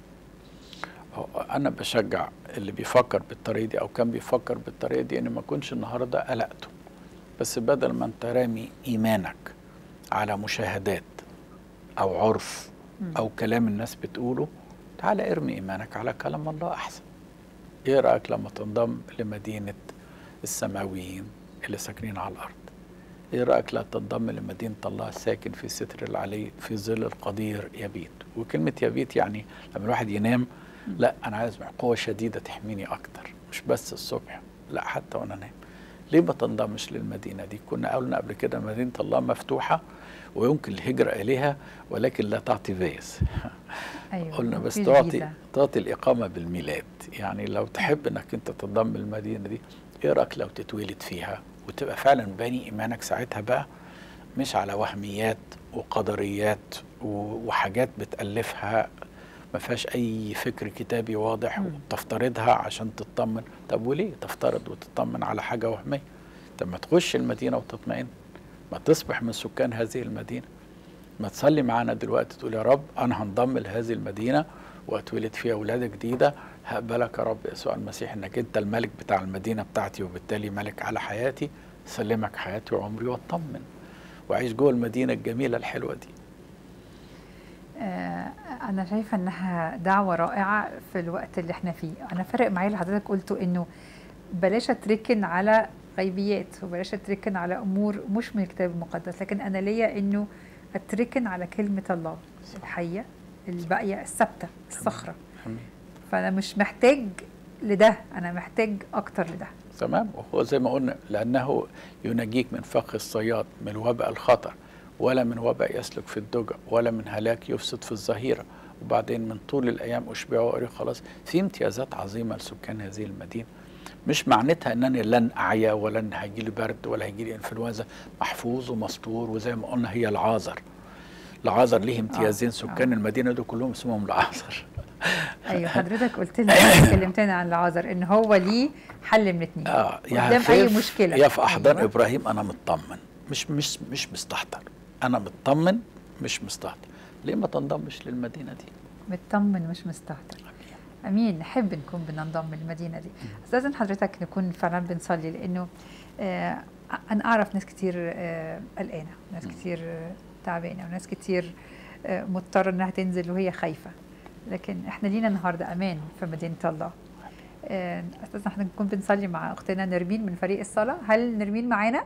هو انا بشجع اللي بيفكر بالطريقه دي او كان بيفكر بالطريقه دي ان ما كنش النهارده قلقته بس بدل ما انت رامي ايمانك على مشاهدات او عرف مم. او كلام الناس بتقوله تعالى ارمي ايمانك على كلام الله احسن ايه رايك لما تنضم لمدينه السماويين اللي ساكنين على الارض ايه رايك لا تنضم لمدينه الله الساكن في ستر العلي في ظل القدير يبيت وكلمه يبيت يعني لما الواحد ينام لا انا عايز قوه شديده تحميني اكتر مش بس الصبح لا حتى وانا نايم ليه ما تنضمش للمدينه دي كنا قلنا قبل كده مدينه الله مفتوحه ويمكن الهجره اليها ولكن لا تعطي فيز ايوه قلنا بس مفيش تعطي فيزا. تعطي الإقامة بالميلاد يعني لو تحب إنك أنت تنضم للمدينة دي إيه رأيك لو تتولد فيها وتبقى فعلا باني إيمانك ساعتها بقى مش على وهميات وقدريات و- وحاجات بتألفها ما فيهاش أي فكر كتابي واضح مم. وتفترضها عشان تطمن طب وليه تفترض وتطمن على حاجة وهمية طب ما تخش المدينة وتطمئن ما تصبح من سكان هذه المدينة ما تصلي معانا دلوقتي تقول يا رب انا هنضم لهذه المدينه واتولد فيها ولاده جديده هقبلك يا رب يسوع المسيح انك انت الملك بتاع المدينه بتاعتي وبالتالي ملك على حياتي سلمك حياتي وعمري واطمن واعيش جوه المدينه الجميله الحلوه دي آه، أنا شايفة إنها دعوة رائعة في الوقت اللي إحنا فيه، أنا فرق معايا اللي حضرتك قلته إنه بلاش أتركن على غيبيات وبلاش أتركن على أمور مش من الكتاب المقدس، لكن أنا ليا إنه أتركن على كلمة الله الحية الباقية الثابتة الصخرة، أمين. فأنا مش محتاج لده، أنا محتاج أكتر لده. تمام وهو زي ما قلنا لانه ينجيك من فخ الصياد من وباء الخطر ولا من وباء يسلك في الدجى ولا من هلاك يفسد في الظهيره وبعدين من طول الايام اشبع واريق خلاص في امتيازات عظيمه لسكان هذه المدينه مش معناتها ان انا لن اعيا ولن هيجي لي برد ولا هيجي لي انفلونزا محفوظ ومستور وزي ما قلنا هي العازر العازر ليه امتيازين آه. سكان المدينه دول كلهم اسمهم العازر أيوه حضرتك قلت لنا اتكلمتنا عن العذر إن هو ليه حل من اتنين. اه قدام أي خاف مشكلة. يا في احضان أيوة. ابراهيم انا مطمن مش مش مش مستهتر انا مطمن مش مستهتر ليه ما تنضمش للمدينه دي مطمن مش مستهتر امين نحب نكون بننضم للمدينه دي استاذن حضرتك نكون فعلا بنصلي لانه آه انا اعرف ناس كتير آه قلقانه ناس مم. كتير آه تعبانه وناس كتير آه مضطره انها تنزل وهي خايفه لكن احنا لينا النهارده امان في مدينه الله آه، استاذ احنا نكون بنصلي مع اختنا نرمين من فريق الصلاه هل نرمين معانا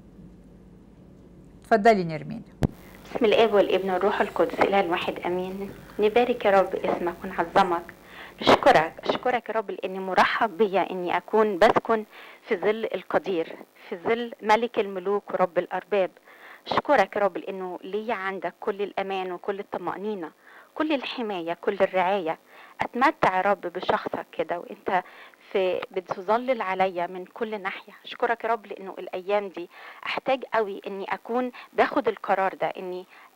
اتفضلي نرمين بسم الاب والابن والروح القدس اله الواحد امين نبارك يا رب اسمك ونعظمك نشكرك اشكرك يا رب لاني مرحب بيا اني اكون بسكن في ظل القدير في ظل ملك الملوك ورب الارباب اشكرك يا رب لانه ليا عندك كل الامان وكل الطمانينه كل الحمايه كل الرعايه اتمتع يا رب بشخصك كده وانت في بتظلل عليا من كل ناحيه اشكرك يا رب لانه الايام دي احتاج قوي اني اكون باخد القرار ده اني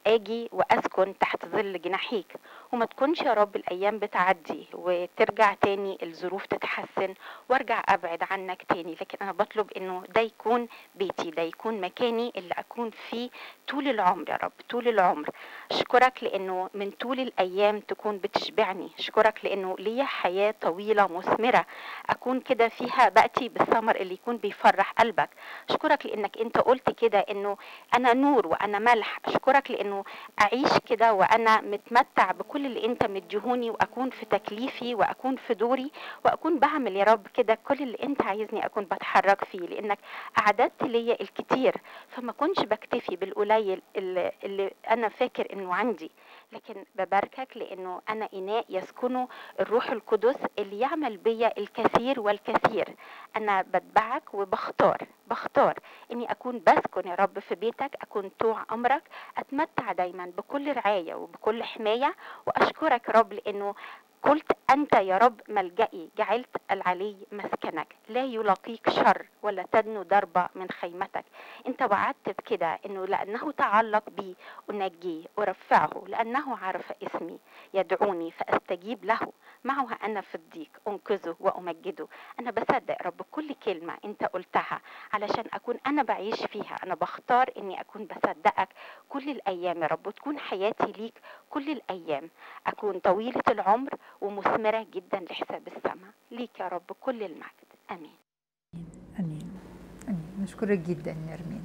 اجي واسكن تحت ظل جناحيك وما تكونش يا رب الايام بتعدي وترجع تاني الظروف تتحسن وارجع ابعد عنك تاني لكن انا بطلب انه ده يكون بيتي ده يكون مكاني اللي اكون فيه طول العمر يا رب طول العمر اشكرك لانه من طول الايام تكون بتشبعني اشكرك لانه ليا حياه طويله مثمره اكون كده فيها باتي بالثمر اللي يكون بيفرح قلبك اشكرك لانك انت قلت كده انه انا نور وانا ملح اشكرك لانه اعيش كده وانا متمتع بكل اللي انت مديهوني واكون في تكليفي واكون في دوري واكون بعمل يا رب كده كل اللي انت عايزني اكون بتحرك فيه لانك اعددت ليا الكتير فما كنش بكتفي بالقليل اللي, اللي انا فاكر انه عندي لكن بباركك لانه انا اناء يسكنه الروح القدس اللي يعمل بيا الكثير والكثير انا بتبعك وبختار بختار اني اكون بسكن يا رب في بيتك اكون طوع امرك اتمتع دايما بكل رعايه وبكل حمايه واشكرك يا رب لانه قلت أنت يا رب ملجئي جعلت العلي مسكنك لا يلاقيك شر ولا تدنو ضربة من خيمتك أنت وعدت بكده أنه لأنه تعلق بي أنجيه أرفعه لأنه عرف اسمي يدعوني فأستجيب له معه أنا في الضيق أنقذه وأمجده أنا بصدق رب كل كلمة أنت قلتها علشان أكون أنا بعيش فيها أنا بختار أني أكون بصدقك كل الأيام يا رب وتكون حياتي ليك كل الأيام أكون طويلة العمر ومثمرة جدا لحساب السماء ليك يا رب كل المجد أمين امين امين نشكرك جدا نرمين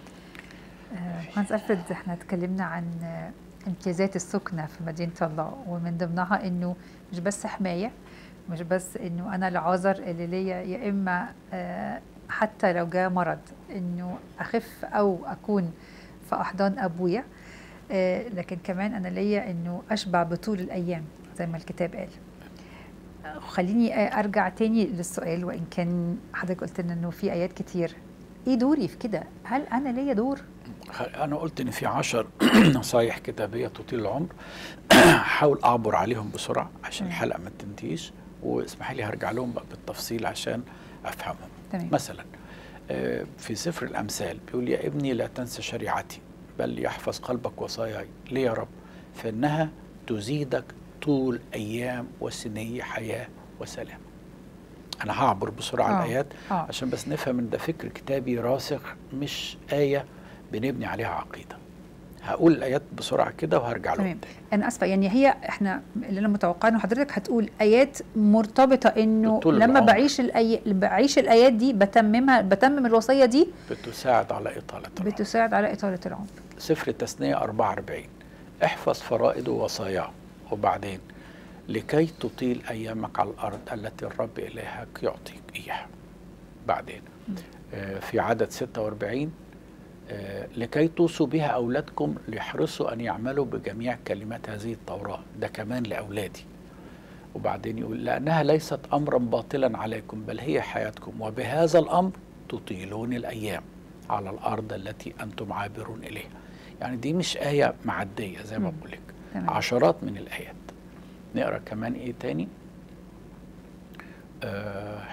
مهندس الفريد احنا اتكلمنا عن آه، امتيازات السكنة في مدينة الله ومن ضمنها انه مش بس حماية مش بس انه انا العذر اللي ليا يا اما آه، حتى لو جاء مرض انه اخف او اكون في احضان ابويا آه، لكن كمان انا ليا انه اشبع بطول الايام زي ما الكتاب قال آه، خليني آه، ارجع تاني للسؤال وان كان حضرتك قلت لنا انه في ايات كتير ايه دوري في كده هل انا ليا دور خ- انا قلت ان في عشر نصايح كتابيه تطيل العمر حاول اعبر عليهم بسرعه عشان تمام. الحلقه ما تنتهيش واسمحي لي هرجع لهم بقى بالتفصيل عشان افهمهم تمام مثلا آه، في سفر الامثال بيقول يا ابني لا تنسى شريعتي بل يحفظ قلبك وصاياي ليه يا رب فانها تزيدك طول ايام وسني حياه وسلام انا هعبر بسرعه آه، الايات اه عشان بس نفهم ان ده فكر كتابي راسخ مش آية بنبني عليها عقيدة هقول الآيات بسرعة كده وهرجع لهم تمام. تاني انا اسفه يعني هي احنا اللي انا متوقعه انه حضرتك هتقول ايات مرتبطه انه بطول لما العمر. بعيش الأي... بعيش الايات دي بتممها بتمم الوصيه دي بتساعد على إطالة العمر بتساعد على اطاله العمر سفر التثنية 44 احفظ فرائض ووصاياه وبعدين لكي تطيل أيامك على الأرض التي الرب إلهك يعطيك إياها بعدين آه، في عدد 46 آه، لكي توصوا بها أولادكم ليحرصوا أن يعملوا بجميع كلمات هذه التوراة ده كمان لأولادي وبعدين يقول لأنها ليست أمرا باطلا عليكم بل هي حياتكم وبهذا الأمر تطيلون الأيام على الأرض التي أنتم عابرون إليها يعني دي مش آية معدية زي ما مم. بقول لك تمام عشرات من الآيات نقرأ كمان إيه تاني آه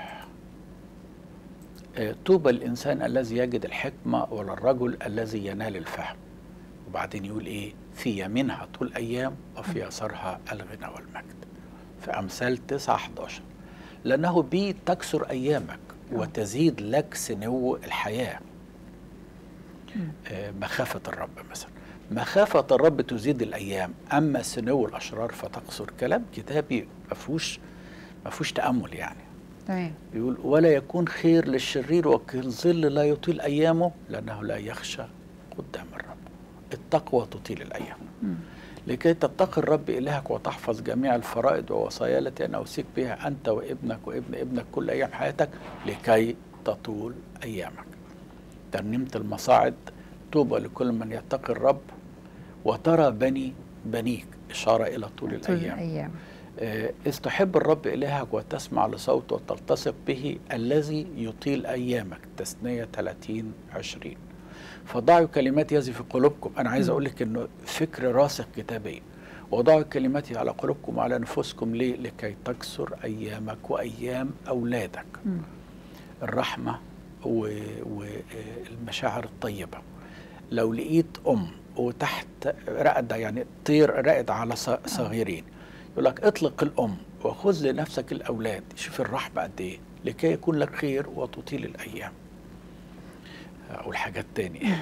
آه، طوبى الإنسان الذي يجد الحكمة وللرجل الذي ينال الفهم وبعدين يقول إيه في يمينها طول أيام وفي يسارها الغنى والمجد في أمثال 9 11 لأنه بي تكسر أيامك وتزيد لك سنو الحياة مم. آه، مخافة الرب مثلا مخافة الرب تزيد الأيام أما سنو الأشرار فتقصر كلام كتابي ما فيهوش ما فيهوش تأمل يعني تمام يقول ولا يكون خير للشرير وكالظل لا يطيل أيامه لأنه لا يخشى قدام الرب التقوى تطيل الأيام مم. لكي تتقي الرب إلهك وتحفظ جميع الفرائض ووصايا التي أنا أوصيك بها أنت وابنك وابن ابنك كل أيام حياتك لكي تطول أيامك ترنيمة المصاعد طوبى لكل من يتقي الرب وترى بني بنيك إشارة إلى طول طول الأيام الايام آه، إذ تحب الرب إلهك وتسمع لصوته وتلتصق به الذي يطيل أيامك تثنية 30 20 فضعوا كلمات يزي في قلوبكم أنا عايز مم. أقول لك إنه فكر راسخ كتابيا وضعوا كلماتي على قلوبكم وعلى نفوسكم ليه لكي تكسر أيامك وأيام أولادك مم. الرحمة والمشاعر الطيبة لو لقيت أم وتحت رقدة يعني طير رقد على ص- صغيرين يقول لك اطلق الأم وخذ لنفسك الأولاد شوف الرحمة قد إيه لكي يكون لك خير وتطيل الأيام أقول حاجات تانية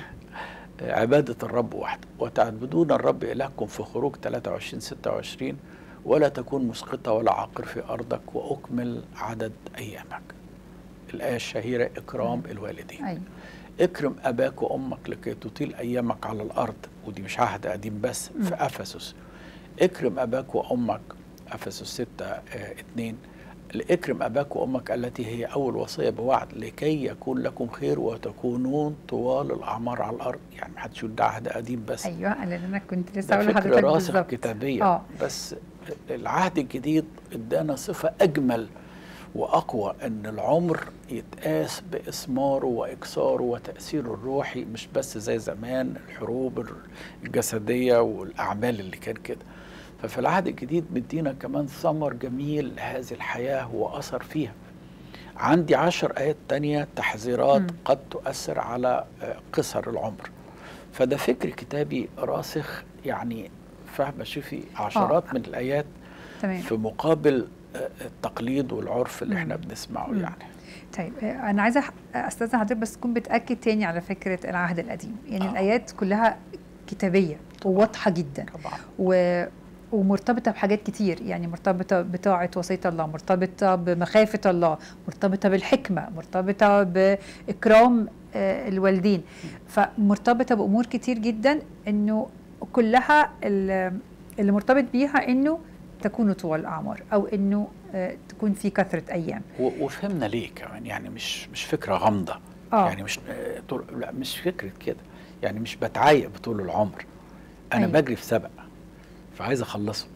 عبادة الرب وحده وتعبدون الرب إلهكم في خروج 23 26 ولا تكون مسقطة ولا عاقر في أرضك وأكمل عدد أيامك الآية الشهيرة إكرام الوالدين ايوه اكرم اباك وامك لكي تطيل ايامك على الارض ودي مش عهد قديم بس في افسس اكرم اباك وامك افسس 6 آه 2 اكرم اباك وامك التي هي اول وصيه بوعد لكي يكون لكم خير وتكونون طوال الاعمار على الارض يعني ما حدش يقول ده عهد قديم بس ايوه لان انا كنت لسه ده اقول فكر لحضرتك راسخ بالظبط كتابيا اه بس العهد الجديد ادانا صفة أجمل وأقوى أن العمر يتقاس بإثماره وإكساره وتأثيره الروحي مش بس زي زمان الحروب الجسدية والأعمال اللي كان كده ففي العهد الجديد مدينا كمان ثمر جميل لهذه الحياة وأثر فيها عندي عشر آيات تانية تحذيرات مم. قد تؤثر على آه، قصر العمر فده فكر كتابي راسخ يعني فاهمة شوفي عشرات من الآيات تمام في مقابل آه، التقليد والعرف اللي مم. احنا بنسمعه مم. يعني طيب آه، انا عايزه أح- استاذن حضرتك بس تكون بتاكد تاني على فكره العهد القديم يعني آه. الايات كلها كتابيه وواضحه جدا طبعا و ومرتبطه بحاجات كتير يعني مرتبطه بطاعه وصيه الله مرتبطه بمخافه الله مرتبطه بالحكمه مرتبطه باكرام آه، الوالدين فمرتبطه بامور كتير جدا انه كلها ال- اللي مرتبط بيها انه تكونوا طوال الاعمار او انه آه، تكون في كثره ايام و- وفهمنا ليه كمان يعني مش مش فكرة غامضة اه يعني مش آه، طول لا مش فكرة كده يعني مش بتعايق بطول العمر أنا أيوة. بجري في سبق فعايز أخلصه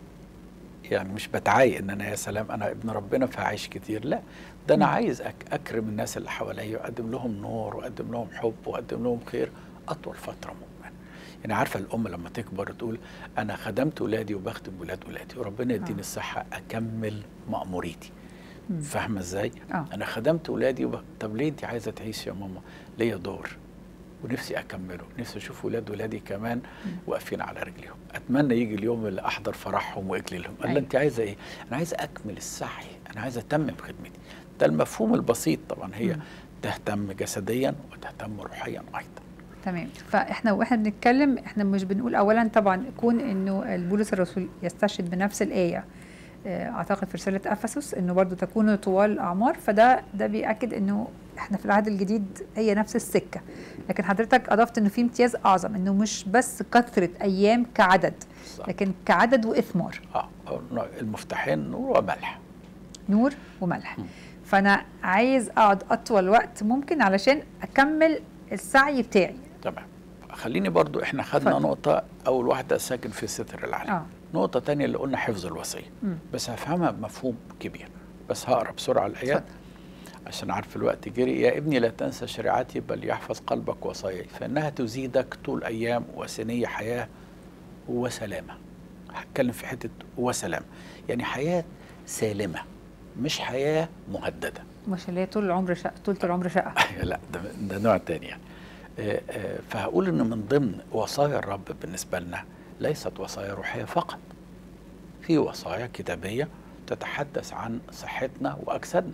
يعني مش بتعايق ان انا يا سلام انا ابن ربنا فهعيش كتير لا ده انا مم. عايز أك اكرم الناس اللي حواليا واقدم لهم نور واقدم لهم حب واقدم لهم خير اطول فتره ممكن يعني عارفه الام لما تكبر تقول انا خدمت ولادي وبخدم ولاد ولادي وربنا يديني آه. الصحه اكمل مأموريتي مم. فاهمه ازاي اه انا خدمت ولادي وب... طب ليه انت عايزه تعيشي يا ماما ليا دور ونفسي اكمله نفسي اشوف ولاد ولادي كمان واقفين على رجليهم اتمنى يجي اليوم اللي احضر فرحهم واجللهم قال أيوة. انت عايزه ايه انا عايزه اكمل السعي انا عايزه اتمم خدمتي ده المفهوم البسيط طبعا هي مم. تهتم جسديا وتهتم روحيا ايضا تمام فاحنا واحنا بنتكلم احنا مش بنقول اولا طبعا كون انه البولس الرسول يستشهد بنفس الايه آه، اعتقد في رساله افسس انه برضو تكون طوال الاعمار فده ده بياكد انه احنا في العهد الجديد هي نفس السكه لكن حضرتك اضفت انه في امتياز اعظم انه مش بس كثره ايام كعدد بالظبط. لكن كعدد واثمار اه المفتاحين نور وملح نور وملح مم. فانا عايز اقعد اطول وقت ممكن علشان اكمل السعي بتاعي تمام خليني برضو احنا خدنا اتفضل. نقطة أول واحدة ساكن في ستر العالم اه نقطة تانية اللي قلنا حفظ الوصية مم. بس هفهمها بمفهوم كبير بس هقرا بسرعة الآيات اتفضل. عشان عارف الوقت جري يا ابني لا تنسى شريعتي بل يحفظ قلبك وصاياي فإنها تزيدك طول أيام وسنية حياة وسلامة هتكلم في حتة وسلام يعني حياة سالمة مش حياة مهددة مش اللي هي طول العمر شقه طول العمر شقه لا ده, ده نوع تاني يعني آه، آه، فهقول ان من ضمن وصايا الرب بالنسبه لنا ليست وصايا روحيه فقط في وصايا كتابيه تتحدث عن صحتنا واجسادنا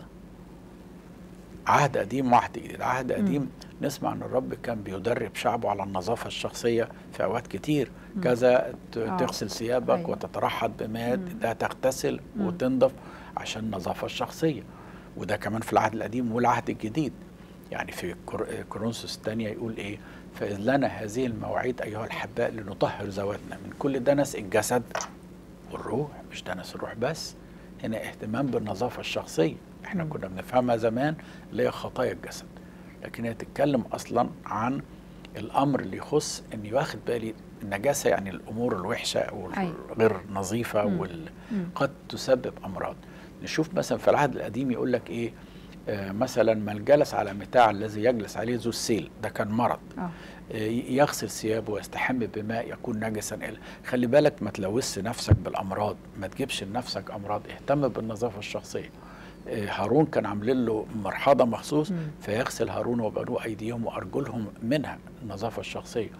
عهد قديم وعهد جديد عهد قديم نسمع ان الرب كان بيدرب شعبه على النظافه الشخصيه في اوقات كتير مم. كذا ت- آه. تغسل ثيابك أيوة. وتترحض بماء مم. ده تغتسل مم. وتنضف عشان النظافه الشخصيه وده كمان في العهد القديم والعهد الجديد يعني في كور- كورنثوس الثانية يقول إيه فإذ لنا هذه المواعيد أيها الأحباء لنطهر ذواتنا من كل دنس الجسد والروح مش دنس الروح بس هنا اهتمام بالنظافة الشخصية احنا مم. كنا بنفهمها زمان اللي هي خطايا الجسد لكن هي تتكلم أصلا عن الأمر اللي يخص إني واخد بالي النجاسة يعني الأمور الوحشة أو أيوة. الغير نظيفة مم. وال... مم. قد تسبب امراض نشوف مثلا في العهد القديم يقول لك ايه آه مثلا من جلس على متاع الذي يجلس عليه ذو السيل ده كان مرض اه آه يغسل ثيابه ويستحم بماء يكون نجسا إلى خلي بالك ما تلوثش نفسك بالامراض ما تجيبش لنفسك امراض اهتم بالنظافه الشخصيه آه هارون كان عاملين له مرحاضه مخصوص مم. فيغسل هارون وبنو ايديهم وارجلهم منها النظافه الشخصيه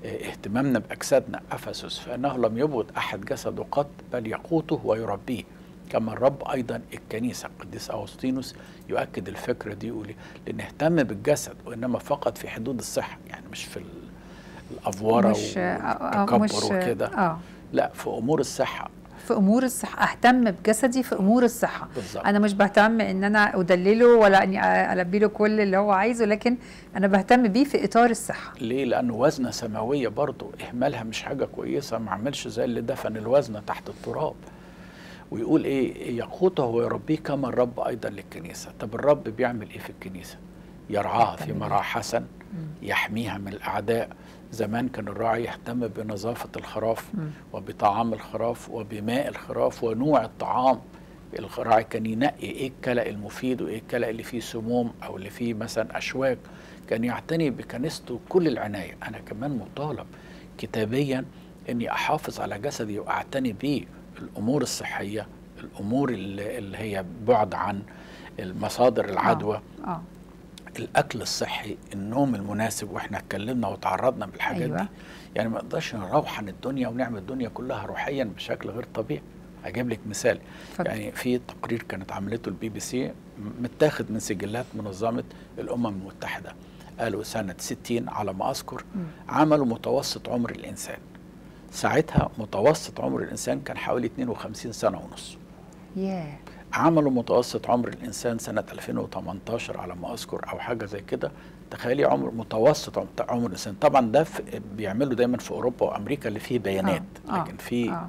آه، اهتمامنا باجسادنا افسس فانه لم يبغض احد جسده قط بل يقوته ويربيه كما الرب ايضا الكنيسه القديس اغسطينوس يؤكد الفكره دي يقول إيه؟ لنهتم بالجسد وانما فقط في حدود الصحه يعني مش في ال- الافوره مش آه، آه، والتكبر مش وكده اه لا في امور الصحه في امور الصحه اهتم بجسدي في امور الصحه بالظبط انا مش بهتم ان انا ادلله ولا اني البي له كل اللي هو عايزه لكن انا بهتم بيه في اطار الصحه ليه؟ لأنه وزنة سماوية برضه إهمالها مش حاجة كويسة ما عملش زي اللي دفن الوزنة تحت التراب ويقول إيه يقوته ويربيه كما الرب أيضا للكنيسة طب الرب بيعمل إيه في الكنيسة؟ يرعاها في مرعى حسن يحميها من الأعداء زمان كان الراعي يهتم بنظافة الخراف وبطعام الخراف وبماء الخراف ونوع الطعام الراعي كان ينقي ايه الكلى المفيد وايه الكلى اللي فيه سموم او اللي فيه مثلا اشواك كان يعتني بكنيسته كل العنايه انا كمان مطالب كتابيا اني احافظ على جسدي واعتني بيه الامور الصحيه الامور اللي, اللي هي بعد عن المصادر العدوى اه الاكل الصحي النوم المناسب واحنا اتكلمنا وتعرضنا بالحاجات أيوة. دي يعني ما نقدرش نروح عن الدنيا ونعمل الدنيا كلها روحيا بشكل غير طبيعي اجيب لك مثال اتفضل. يعني في تقرير كانت عملته البي بي سي متاخد من سجلات منظمه الامم المتحده قالوا سنه 60 على ما اذكر عملوا متوسط عمر الانسان ساعتها متوسط عمر الانسان كان حوالي 52 سنه ونص ياه عملوا متوسط عمر الانسان سنه 2018 على ما اذكر او حاجه زي كده تخيلي عمر متوسط عم- عمر الانسان طبعا ده في بيعملوا دايما في اوروبا وامريكا اللي فيه بيانات آه، آه، لكن في آه.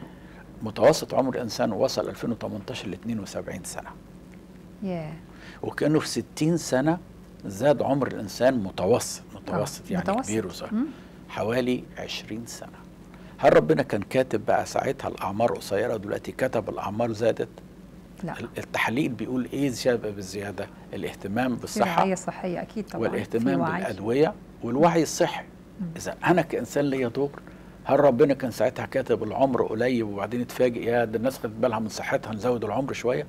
متوسط عمر الانسان وصل 2018 ل 72 سنه ياه وكانه في 60 سنه زاد عمر الانسان متوسط متوسط يعني متوسط. كبير وصغير مم. حوالي 20 سنه هل ربنا كان كاتب بقى ساعتها الاعمار قصيره دلوقتي كتب الاعمار زادت لا التحليل بيقول ايه زياده بالزياده الاهتمام في بالصحه رعايه صحيه اكيد طبعا والاهتمام في وعي. بالادويه والوعي الصحي اذا انا كانسان ليا دور هل ربنا كان ساعتها كاتب العمر قليل وبعدين اتفاجئ يا ده الناس خدت بالها من صحتها نزود العمر شويه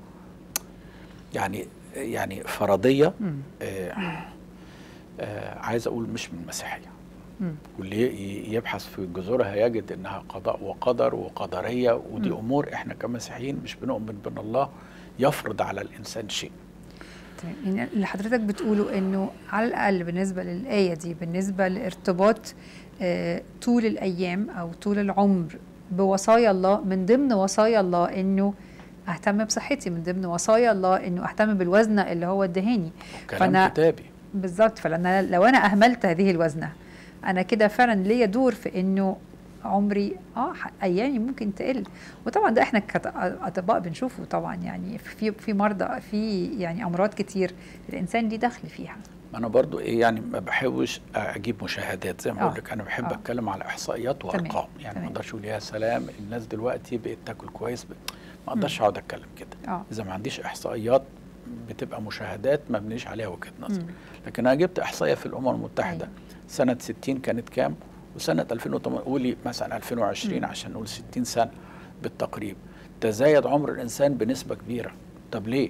يعني يعني فرضيه مم. آه آه عايز اقول مش من المسيحيه مم. واللي ي- يبحث في جذورها يجد انها قضاء وقدر وقدريه ودي مم. امور احنا كمسيحيين مش بنؤمن بان الله يفرض على الانسان شيء تمام يعني اللي حضرتك بتقوله انه على الاقل بالنسبه للايه دي بالنسبه لارتباط آه طول الايام او طول العمر بوصايا الله من ضمن وصايا الله انه اهتم بصحتي من ضمن وصايا الله انه اهتم بالوزنه اللي هو ادهاني كلام فأنا- كتابي بالظبط فلأن لو انا اهملت هذه الوزنه انا كده فعلا ليا دور في انه عمري اه ح- ايامي ممكن تقل وطبعا ده احنا كاطباء بنشوفه طبعا يعني في في مرضى في يعني امراض كتير الانسان ليه دخل فيها ما انا برضو ايه يعني ما بحبش اجيب مشاهدات زي ما آه. بقول لك انا بحب آه. اتكلم على احصائيات تمام. وارقام يعني ما تمام. اقدرش اقول يا سلام الناس دلوقتي بقت تاكل كويس ب- ما اقدرش اقعد اتكلم كده اه اذا ما عنديش احصائيات بتبقى مشاهدات ما بنيش عليها وجهه نظر مم. لكن انا جبت احصائيه في الامم المتحده أيوة. سنه 60 كانت كام وسنه 2008 قولي مثلا 2020 مم. عشان نقول 60 سنه بالتقريب تزايد عمر الانسان بنسبه كبيره طب ليه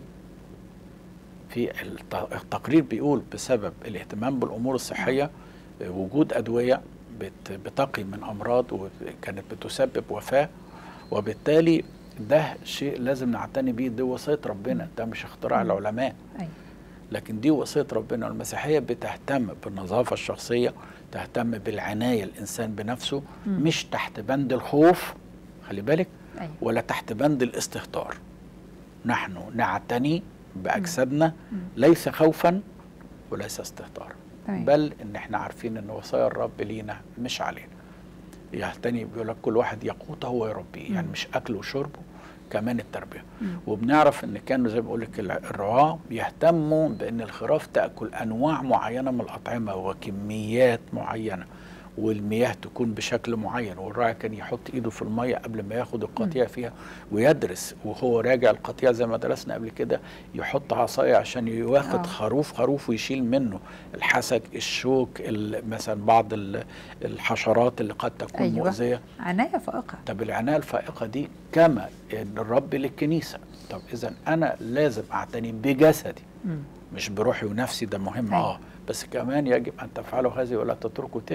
في الت- التقرير بيقول بسبب الاهتمام بالامور الصحيه آه، وجود ادويه بت- بتقي من امراض وكانت بتسبب وفاه وبالتالي ده شيء لازم نعتني بيه دي وصيه ربنا ده مش اختراع مم. العلماء ايوه لكن دي وصيه ربنا المسيحيه بتهتم بالنظافه الشخصيه تهتم بالعنايه الانسان بنفسه مم. مش تحت بند الخوف خلي بالك ايوه ولا تحت بند الاستهتار نحن نعتني باجسادنا مم. ليس خوفا وليس استهتارا تمام. بل ان احنا عارفين ان وصايا الرب لينا مش علينا يعتني بيقول لك كل واحد يقوته ويربيه يعني مم. مش اكله وشربه كمان التربيه مم. وبنعرف ان كانوا زي ما بقول لك الع- الرعاه بيهتموا بان الخراف تاكل انواع معينه من الاطعمه وكميات معينه والمياه تكون بشكل معين والراعي كان يحط ايده في الميه قبل ما ياخد القطيع فيها ويدرس وهو راجع القطيع زي ما درسنا قبل كده يحط عصايه عشان ياخد آه. خروف خروف ويشيل منه الحسك الشوك ال- مثلا بعض ال- الحشرات اللي قد تكون أيوة. مؤذيه عنايه فائقه طب العنايه الفائقه دي كما ان الرب للكنيسه طب اذا انا لازم اعتني بجسدي مم. مش بروحي ونفسي ده مهم أيوة. اه بس كمان يجب ان تفعلوا هذه ولا تتركوا تلك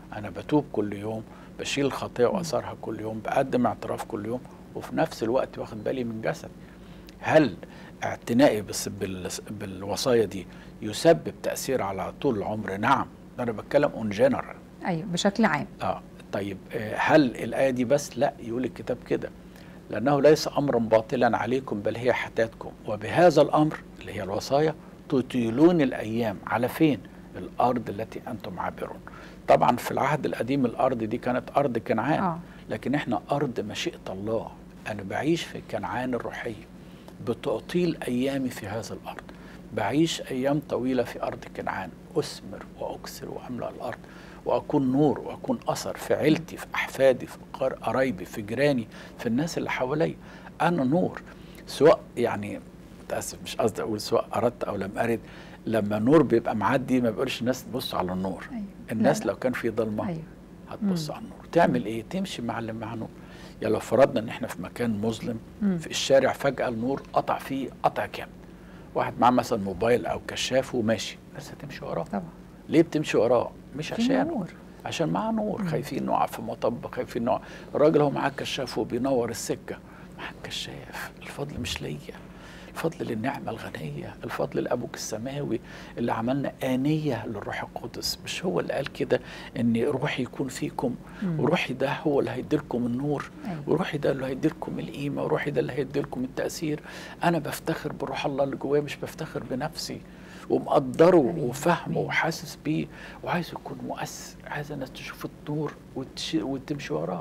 انا بتوب كل يوم بشيل الخطيه واثرها كل يوم بقدم اعتراف كل يوم وفي نفس الوقت واخد بالي من جسدي هل اعتنائي بس بال- بالوصايا دي يسبب تاثير على طول العمر نعم انا بتكلم اون جنرال ايوه بشكل عام اه طيب آه، هل الايه دي بس لا يقول الكتاب كده لانه ليس امرا باطلا عليكم بل هي حتاتكم وبهذا الامر اللي هي الوصايا تطيلون الايام على فين الارض التي انتم عابرون طبعا في العهد القديم الارض دي كانت ارض كنعان اه لكن احنا ارض مشيئه الله انا بعيش في كنعان الروحيه بتطيل ايامي في هذا الارض بعيش ايام طويله في ارض كنعان اثمر واكسر واملا الارض واكون نور واكون اثر في عيلتي في احفادي في قر- قرايبي في جيراني في الناس اللي حواليا انا نور سواء يعني متاسف مش قصدي اقول سواء اردت او لم ارد لما نور بيبقى معدي ما بيقولش الناس تبص على النور أيوة. الناس لا، لو كان في ضلمه ايوه هتبص مم. على النور تعمل ايه تمشي مع اللي مع نور يعني لو فرضنا ان احنا في مكان مظلم مم. في الشارع فجاه النور قطع فيه قطع كامل واحد معاه مثلا موبايل او كشاف وماشي الناس هتمشي وراه طبعا ليه بتمشي وراه مش في عشان نور عشان معاه نور مم. خايفين نقع في مطب خايفين نقع الراجل هو معاه كشاف وبينور السكه معاه كشاف الفضل مش ليا الفضل للنعمة الغنية الفضل لأبوك السماوي اللي عملنا آنية للروح القدس مش هو اللي قال كده إن روحي يكون فيكم مم. وروحي ده هو اللي هيديلكم النور أيوة. وروحي ده اللي هيديلكم القيمة وروحي ده اللي هيديلكم التأثير أنا بفتخر بروح الله اللي جوايا مش بفتخر بنفسي ومقدره أمين. وفاهمه أمين. وحاسس بيه وعايز يكون مؤثر عايز الناس تشوف النور وتش... وتمشي وراه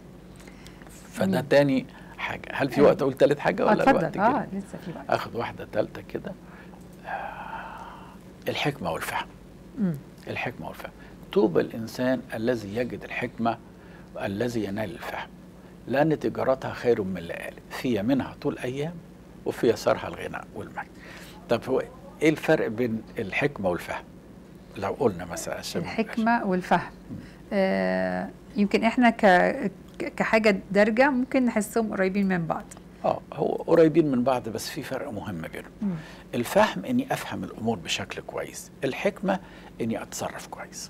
فده أمين. تاني حاجة هل في أيوة. وقت أقول تالت حاجة آه، ولا الوقت اتفضل كده؟ اه لسه في وقت اخد واحده ثالثه كده آه، الحكمه والفهم مم. الحكمه والفهم طوبى الانسان الذي يجد الحكمه الذي ينال الفهم لان تجارتها خير من اللآلئ في يمينها طول ايام وفي يسارها الغنى والمجد طب هو ايه الفرق بين الحكمه والفهم لو قلنا مثلا عشان ما نبقاش- الحكمة والفهم آه يمكن احنا ك ك- كحاجة دارجة ممكن نحسهم قريبين من بعض اه هو قريبين من بعض بس في فرق مهم بينهم مم. الفهم اني افهم الامور بشكل كويس الحكمه اني اتصرف كويس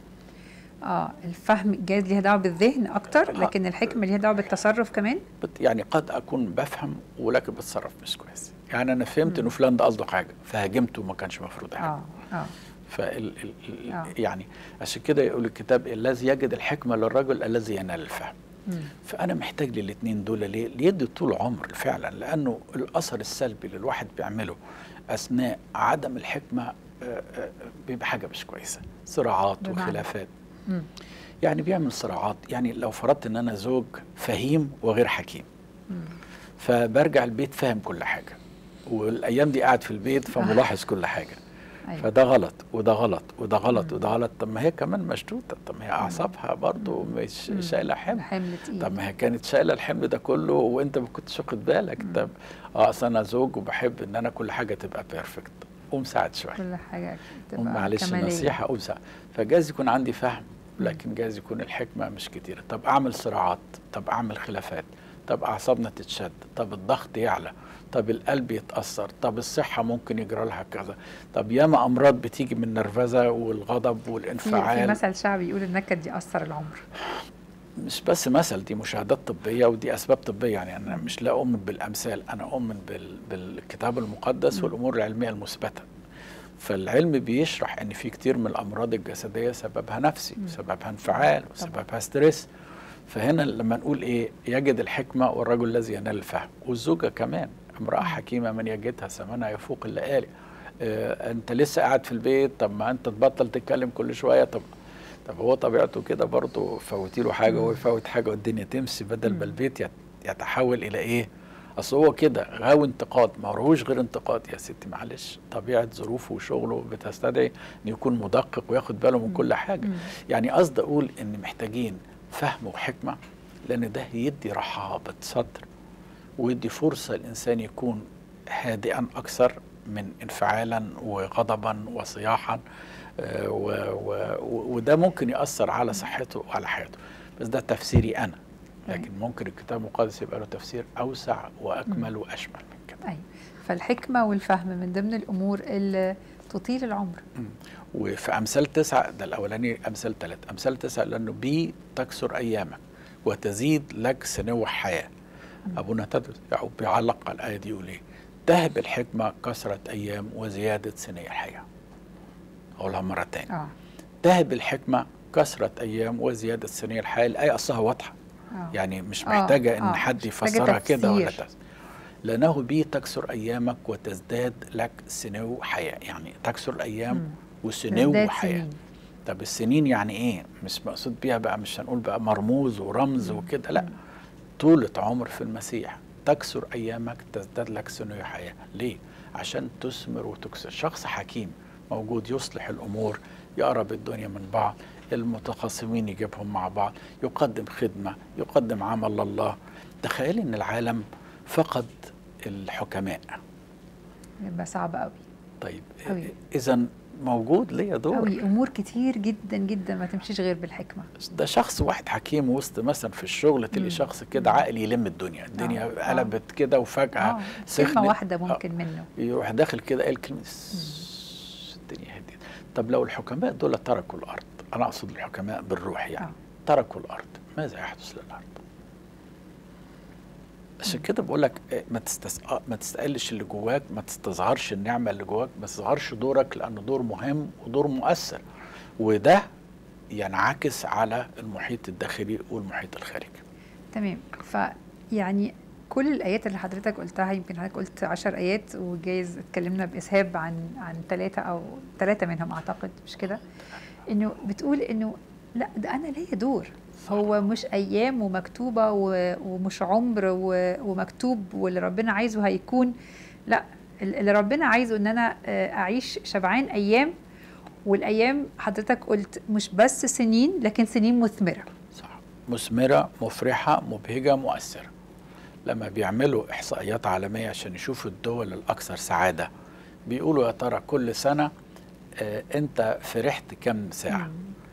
اه الفهم جايز ليها دعوة بالذهن اكتر آه. لكن الحكمة ليها دعوة بالتصرف كمان بت- يعني قد اكون بفهم ولكن بتصرف مش كويس يعني انا فهمت انه فلان ده قصده حاجه فهاجمته ما كانش المفروض حاجه اه اه فال ال ال آه. يعني عشان كده يقول الكتاب الذي يجد الحكمه للرجل الذي ينال الفهم مم. فانا محتاج للاثنين دول ليه ليدي طول عمر فعلا لانه الاثر السلبي اللي الواحد بيعمله اثناء عدم الحكمه آه، آه، بيبقى حاجه مش كويسه صراعات بمعنى؟ وخلافات مم. يعني بيعمل صراعات يعني لو فرضت ان انا زوج فهيم وغير حكيم مم. فبرجع البيت فاهم كل حاجه والايام دي قاعد في البيت فملاحظ كل حاجه أيوة. فده غلط وده غلط وده غلط مم. وده غلط طب ما هي كمان مشدوده طب ما هي اعصابها برضو مش مم. شايله حمل حمل تقيل طب ما هي كانت شايله الحمل ده كله وانت ما كنتش واخد بالك مم. طب اه اصل انا زوج وبحب ان انا كل حاجه تبقى بيرفكت قوم ساعد شويه كل حاجة قوم تبقى معلش كمالية. نصيحه قوم ساعد فجايز يكون عندي فهم لكن جايز يكون الحكمه مش كتيره طب اعمل صراعات طب اعمل خلافات طب اعصابنا تتشد طب الضغط يعلى طب القلب يتاثر طب الصحه ممكن يجرى لها كذا طب ياما امراض بتيجي من النرفزه والغضب في, في والانفعال مثل شعبي يقول النكد دي أثر العمر مش بس مثل دي مشاهدات طبيه ودي اسباب طبيه يعني انا مش لا اؤمن بالامثال انا اؤمن بال بالكتاب المقدس مم. والامور العلميه المثبته فالعلم بيشرح ان في كتير من الامراض الجسديه سببها نفسي مم. سببها انفعال وسببها ستريس فهنا لما نقول ايه يجد الحكمه والرجل الذي ينال الفهم والزوجه كمان امراه مم. حكيمه من يجدها ثمنها يفوق اللآلئ آه انت لسه قاعد في البيت طب ما انت تبطل تتكلم كل شويه طب طب هو طبيعته كده برضه فوتي له حاجه مم. وهو يفوت حاجه والدنيا تمشي بدل مم. ما البيت يت- يتحول الى ايه؟ اصل هو كده غاوي انتقاد ما هوش غير انتقاد يا ستي معلش طبيعه ظروفه وشغله بتستدعي ان يكون مدقق وياخد باله من مم. كل حاجه مم. يعني قصدي اقول ان محتاجين فهم وحكمه لان ده يدي رحابه صدر ويدي فرصه الانسان يكون هادئا اكثر من انفعالا وغضبا وصياحا آه، و- و- وده ممكن ياثر على صحته وعلى حياته بس ده تفسيري انا لكن ممكن الكتاب المقدس يبقى له تفسير اوسع واكمل واشمل من كده أيوة فالحكمة والفهم من ضمن الأمور اللي تطيل العمر وفي امثال تسعه ده الاولاني امثال ثلاثه امثال تسعه لانه بي تكسر ايامك وتزيد لك سنو حياه ابونا تدرس يعقوب بيعلق على الايه دي يقول ايه تهب الحكمه كثره ايام وزياده سني الحياه اقولها مره تاني اه تهب الحكمه كثره ايام وزياده سني الحياه الايه اصلها واضحه آه. يعني مش آه، محتاجه ان آه، حد مش محتاجة يفسرها كده ولا تفسير. تفسير لانه بي تكسر ايامك وتزداد لك سنو حياه يعني تكسر الايام مم. وسنو تزداد حياه سنين. طب السنين يعني ايه مش مقصود بيها بقى مش هنقول بقى مرموز ورمز وكده لا طولة عمر في المسيح تكسر ايامك تزداد لك سنو حياه ليه عشان تثمر وتكسر شخص حكيم موجود يصلح الامور يقرب الدنيا من بعض المتخاصمين يجيبهم مع بعض يقدم خدمه يقدم عمل لله تخيل ان العالم فقد الحكماء يبقى صعب قوي طيب أوي. اذا موجود ليا دور قوي امور كتير جدا جدا ما تمشيش غير بالحكمه ده شخص واحد حكيم وسط مثلا في الشغل مم. تلاقي شخص كده عاقل يلم الدنيا الدنيا آه. قلبت كده وفجأة اه سخنت كلمه واحده آه. ممكن منه يروح داخل كده قال كلمة سس، الدنيا هديت طب لو الحكماء دول تركوا الأرض أنا أقصد الحكماء بالروح يعني آه. تركوا الأرض ماذا يحدث للأرض عشان كده بقول لك آه، ما تستس... آه، ما تستقلش اللي جواك ما تستصغرش النعمه اللي جواك ما تستصغرش دورك لانه دور مهم ودور مؤثر وده ينعكس على المحيط الداخلي والمحيط الخارجي تمام فيعني كل الايات اللي حضرتك قلتها يمكن حضرتك قلت عشر ايات وجايز اتكلمنا باسهاب عن عن ثلاثه او ثلاثه منهم اعتقد مش كده انه بتقول انه لا ده انا ليا دور هو مش ايام ومكتوبه و- ومش عمر و- ومكتوب واللي ربنا عايزه هيكون لا ال- اللي ربنا عايزه ان انا آه، اعيش شبعان ايام والايام حضرتك قلت مش بس سنين لكن سنين مثمره صح مثمرة مفرحة مبهجة مؤثرة لما بيعملوا إحصائيات عالمية عشان يشوفوا الدول الأكثر سعادة بيقولوا يا ترى كل سنة آه أنت فرحت كم ساعة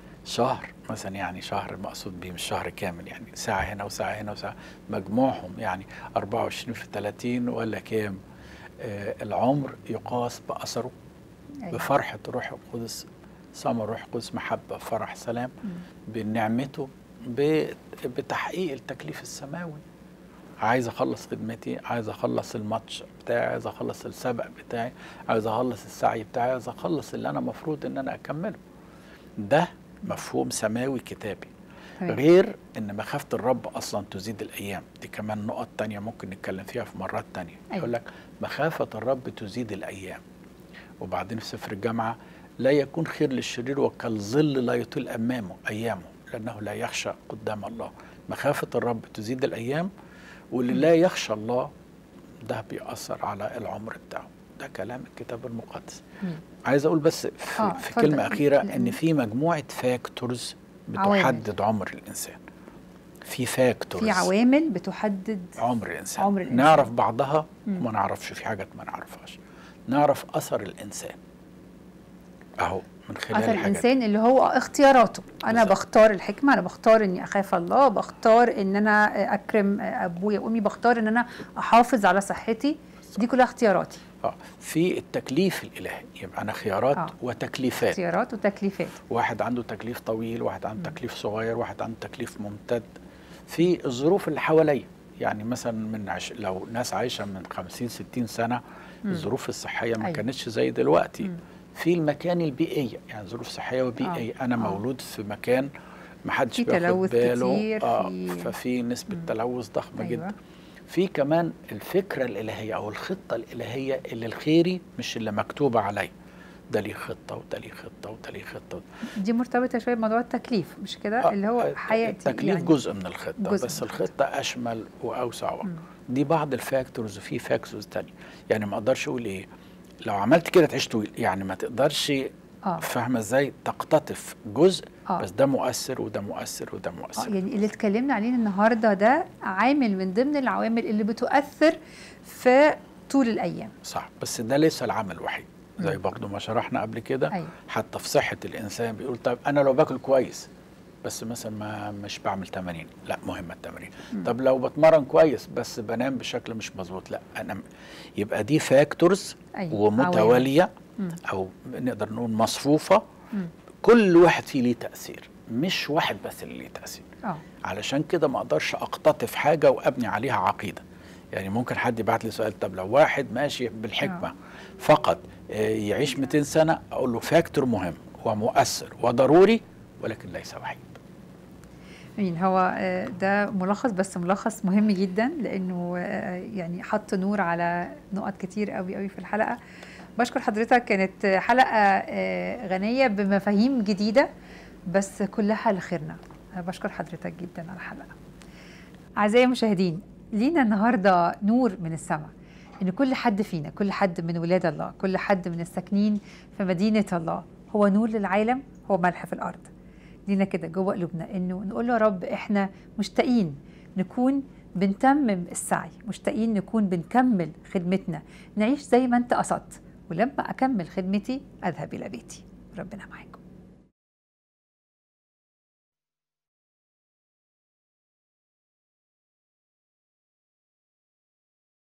شهر مثلا يعني شهر مقصود بيه مش شهر كامل يعني ساعة هنا وساعة هنا وساعة مجموعهم يعني 24 في 30 ولا كام آه العمر يقاس بأثره أيوة. بفرحة روح القدس ثمر روح القدس محبة فرح سلام بنعمته ب- بتحقيق التكليف السماوي عايز اخلص خدمتي عايز اخلص الماتش بتاعي عايز اخلص السبق بتاعي عايز اخلص السعي بتاعي عايز اخلص اللي انا مفروض ان انا اكمله ده مفهوم سماوي كتابي تمام. غير ان مخافة الرب اصلا تزيد الايام دي كمان نقط تانية ممكن نتكلم فيها في مرات تانية أيوة. يقول لك مخافة الرب تزيد الايام وبعدين في سفر الجامعة لا يكون خير للشرير وكالظل لا يطيل امامه ايامه لانه لا يخشى قدام الله مخافة الرب تزيد الايام واللي لا يخشى الله ده بيأثر على العمر بتاعه ده كلام الكتاب المقدس مم. عايز اقول بس في, آه، في اتفضل. كلمة أخيرة لأن- إن في مجموعة فاكتورز عوامل. بتحدد عمر الإنسان في فاكتورز في عوامل بتحدد عمر الإنسان عمر الإنسان. نعرف بعضها مم. وما نعرفش في حاجات ما نعرفهاش نعرف أثر الإنسان أهو من خلال اثر الحاجات الانسان اللي هو اختياراته انا بالظبط. بختار الحكمه انا بختار اني اخاف الله بختار ان انا اكرم ابويا وامي بختار ان انا احافظ على صحتي دي كلها اختياراتي آه. في التكليف الإلهي يبقى أنا خيارات آه. وتكليفات اختيارات وتكليفات واحد عنده تكليف طويل واحد عنده تكليف صغير واحد عنده تكليف ممتد في الظروف اللي حواليا يعني مثلا من عش... لو ناس عايشه من 50 60 سنه الظروف الصحيه ما أيوة. كانتش زي دلوقتي مم. في المكان البيئيه يعني ظروف صحيه وبيئيه آه. انا آه. مولود في مكان ما حدش في بياخد تلوث باله كتير، آه في- ففي نسبه تلوث ضخمه أيوة. جدا في كمان الفكره الالهيه او الخطه الالهيه اللي الخيري مش اللي مكتوبه عليا ده ليه خطه وده ليه خطه وده ليه خطه دي مرتبطه شويه بموضوع التكليف مش كده آه، اللي هو آه، حياتي التكليف يعني. جزء من الخطه جزء بس من الخطه اشمل واوسع وأكبر. مم. دي بعض الفاكتورز وفي فاكتورز تانية يعني ما اقدرش اقول ايه لو عملت كده تعيش طويل يعني ما تقدرش اه فاهمه ازاي تقتطف جزء آه. بس ده مؤثر وده مؤثر وده آه، مؤثر يعني اللي اتكلمنا عليه النهارده ده عامل من ضمن العوامل اللي بتؤثر في طول الايام صح بس ده ليس العامل الوحيد زي مم. برضو ما شرحنا قبل كده أيوة. حتى في صحه الانسان بيقول طيب انا لو باكل كويس بس مثلا ما مش بعمل تمارين لا مهمه التمارين مم. طب لو بتمرن كويس بس بنام بشكل مش مظبوط لا انا م- يبقى دي فاكتورز أيوة، ومتواليه مم. او نقدر نقول مصفوفه مم. كل واحد فيه ليه تاثير مش واحد بس اللي ليه تاثير اه علشان كده ما اقدرش اقتطف حاجه وابني عليها عقيده يعني ممكن حد يبعت لي سؤال طب لو واحد ماشي بالحكمه آه. فقط آه، يعيش 200 سنه اقول له فاكتور مهم ومؤثر وضروري ولكن ليس وحيد مين هو آه، ده ملخص بس ملخص مهم جدا لانه آه، يعني حط نور على نقط كتير قوي قوي في الحلقه بشكر حضرتك كانت حلقه آه، غنيه بمفاهيم جديده بس كلها لخيرنا أنا بشكر حضرتك جدا على الحلقه اعزائي المشاهدين لينا النهارده نور من السماء ان كل حد فينا كل حد من ولاد الله كل حد من الساكنين في مدينه الله هو نور للعالم هو ملح في الارض لينا كده جوه قلوبنا انه نقول له يا رب احنا مشتاقين نكون بنتمم السعي مشتاقين نكون بنكمل خدمتنا نعيش زي ما انت قصدت ولما اكمل خدمتي اذهب الى بيتي ربنا معاك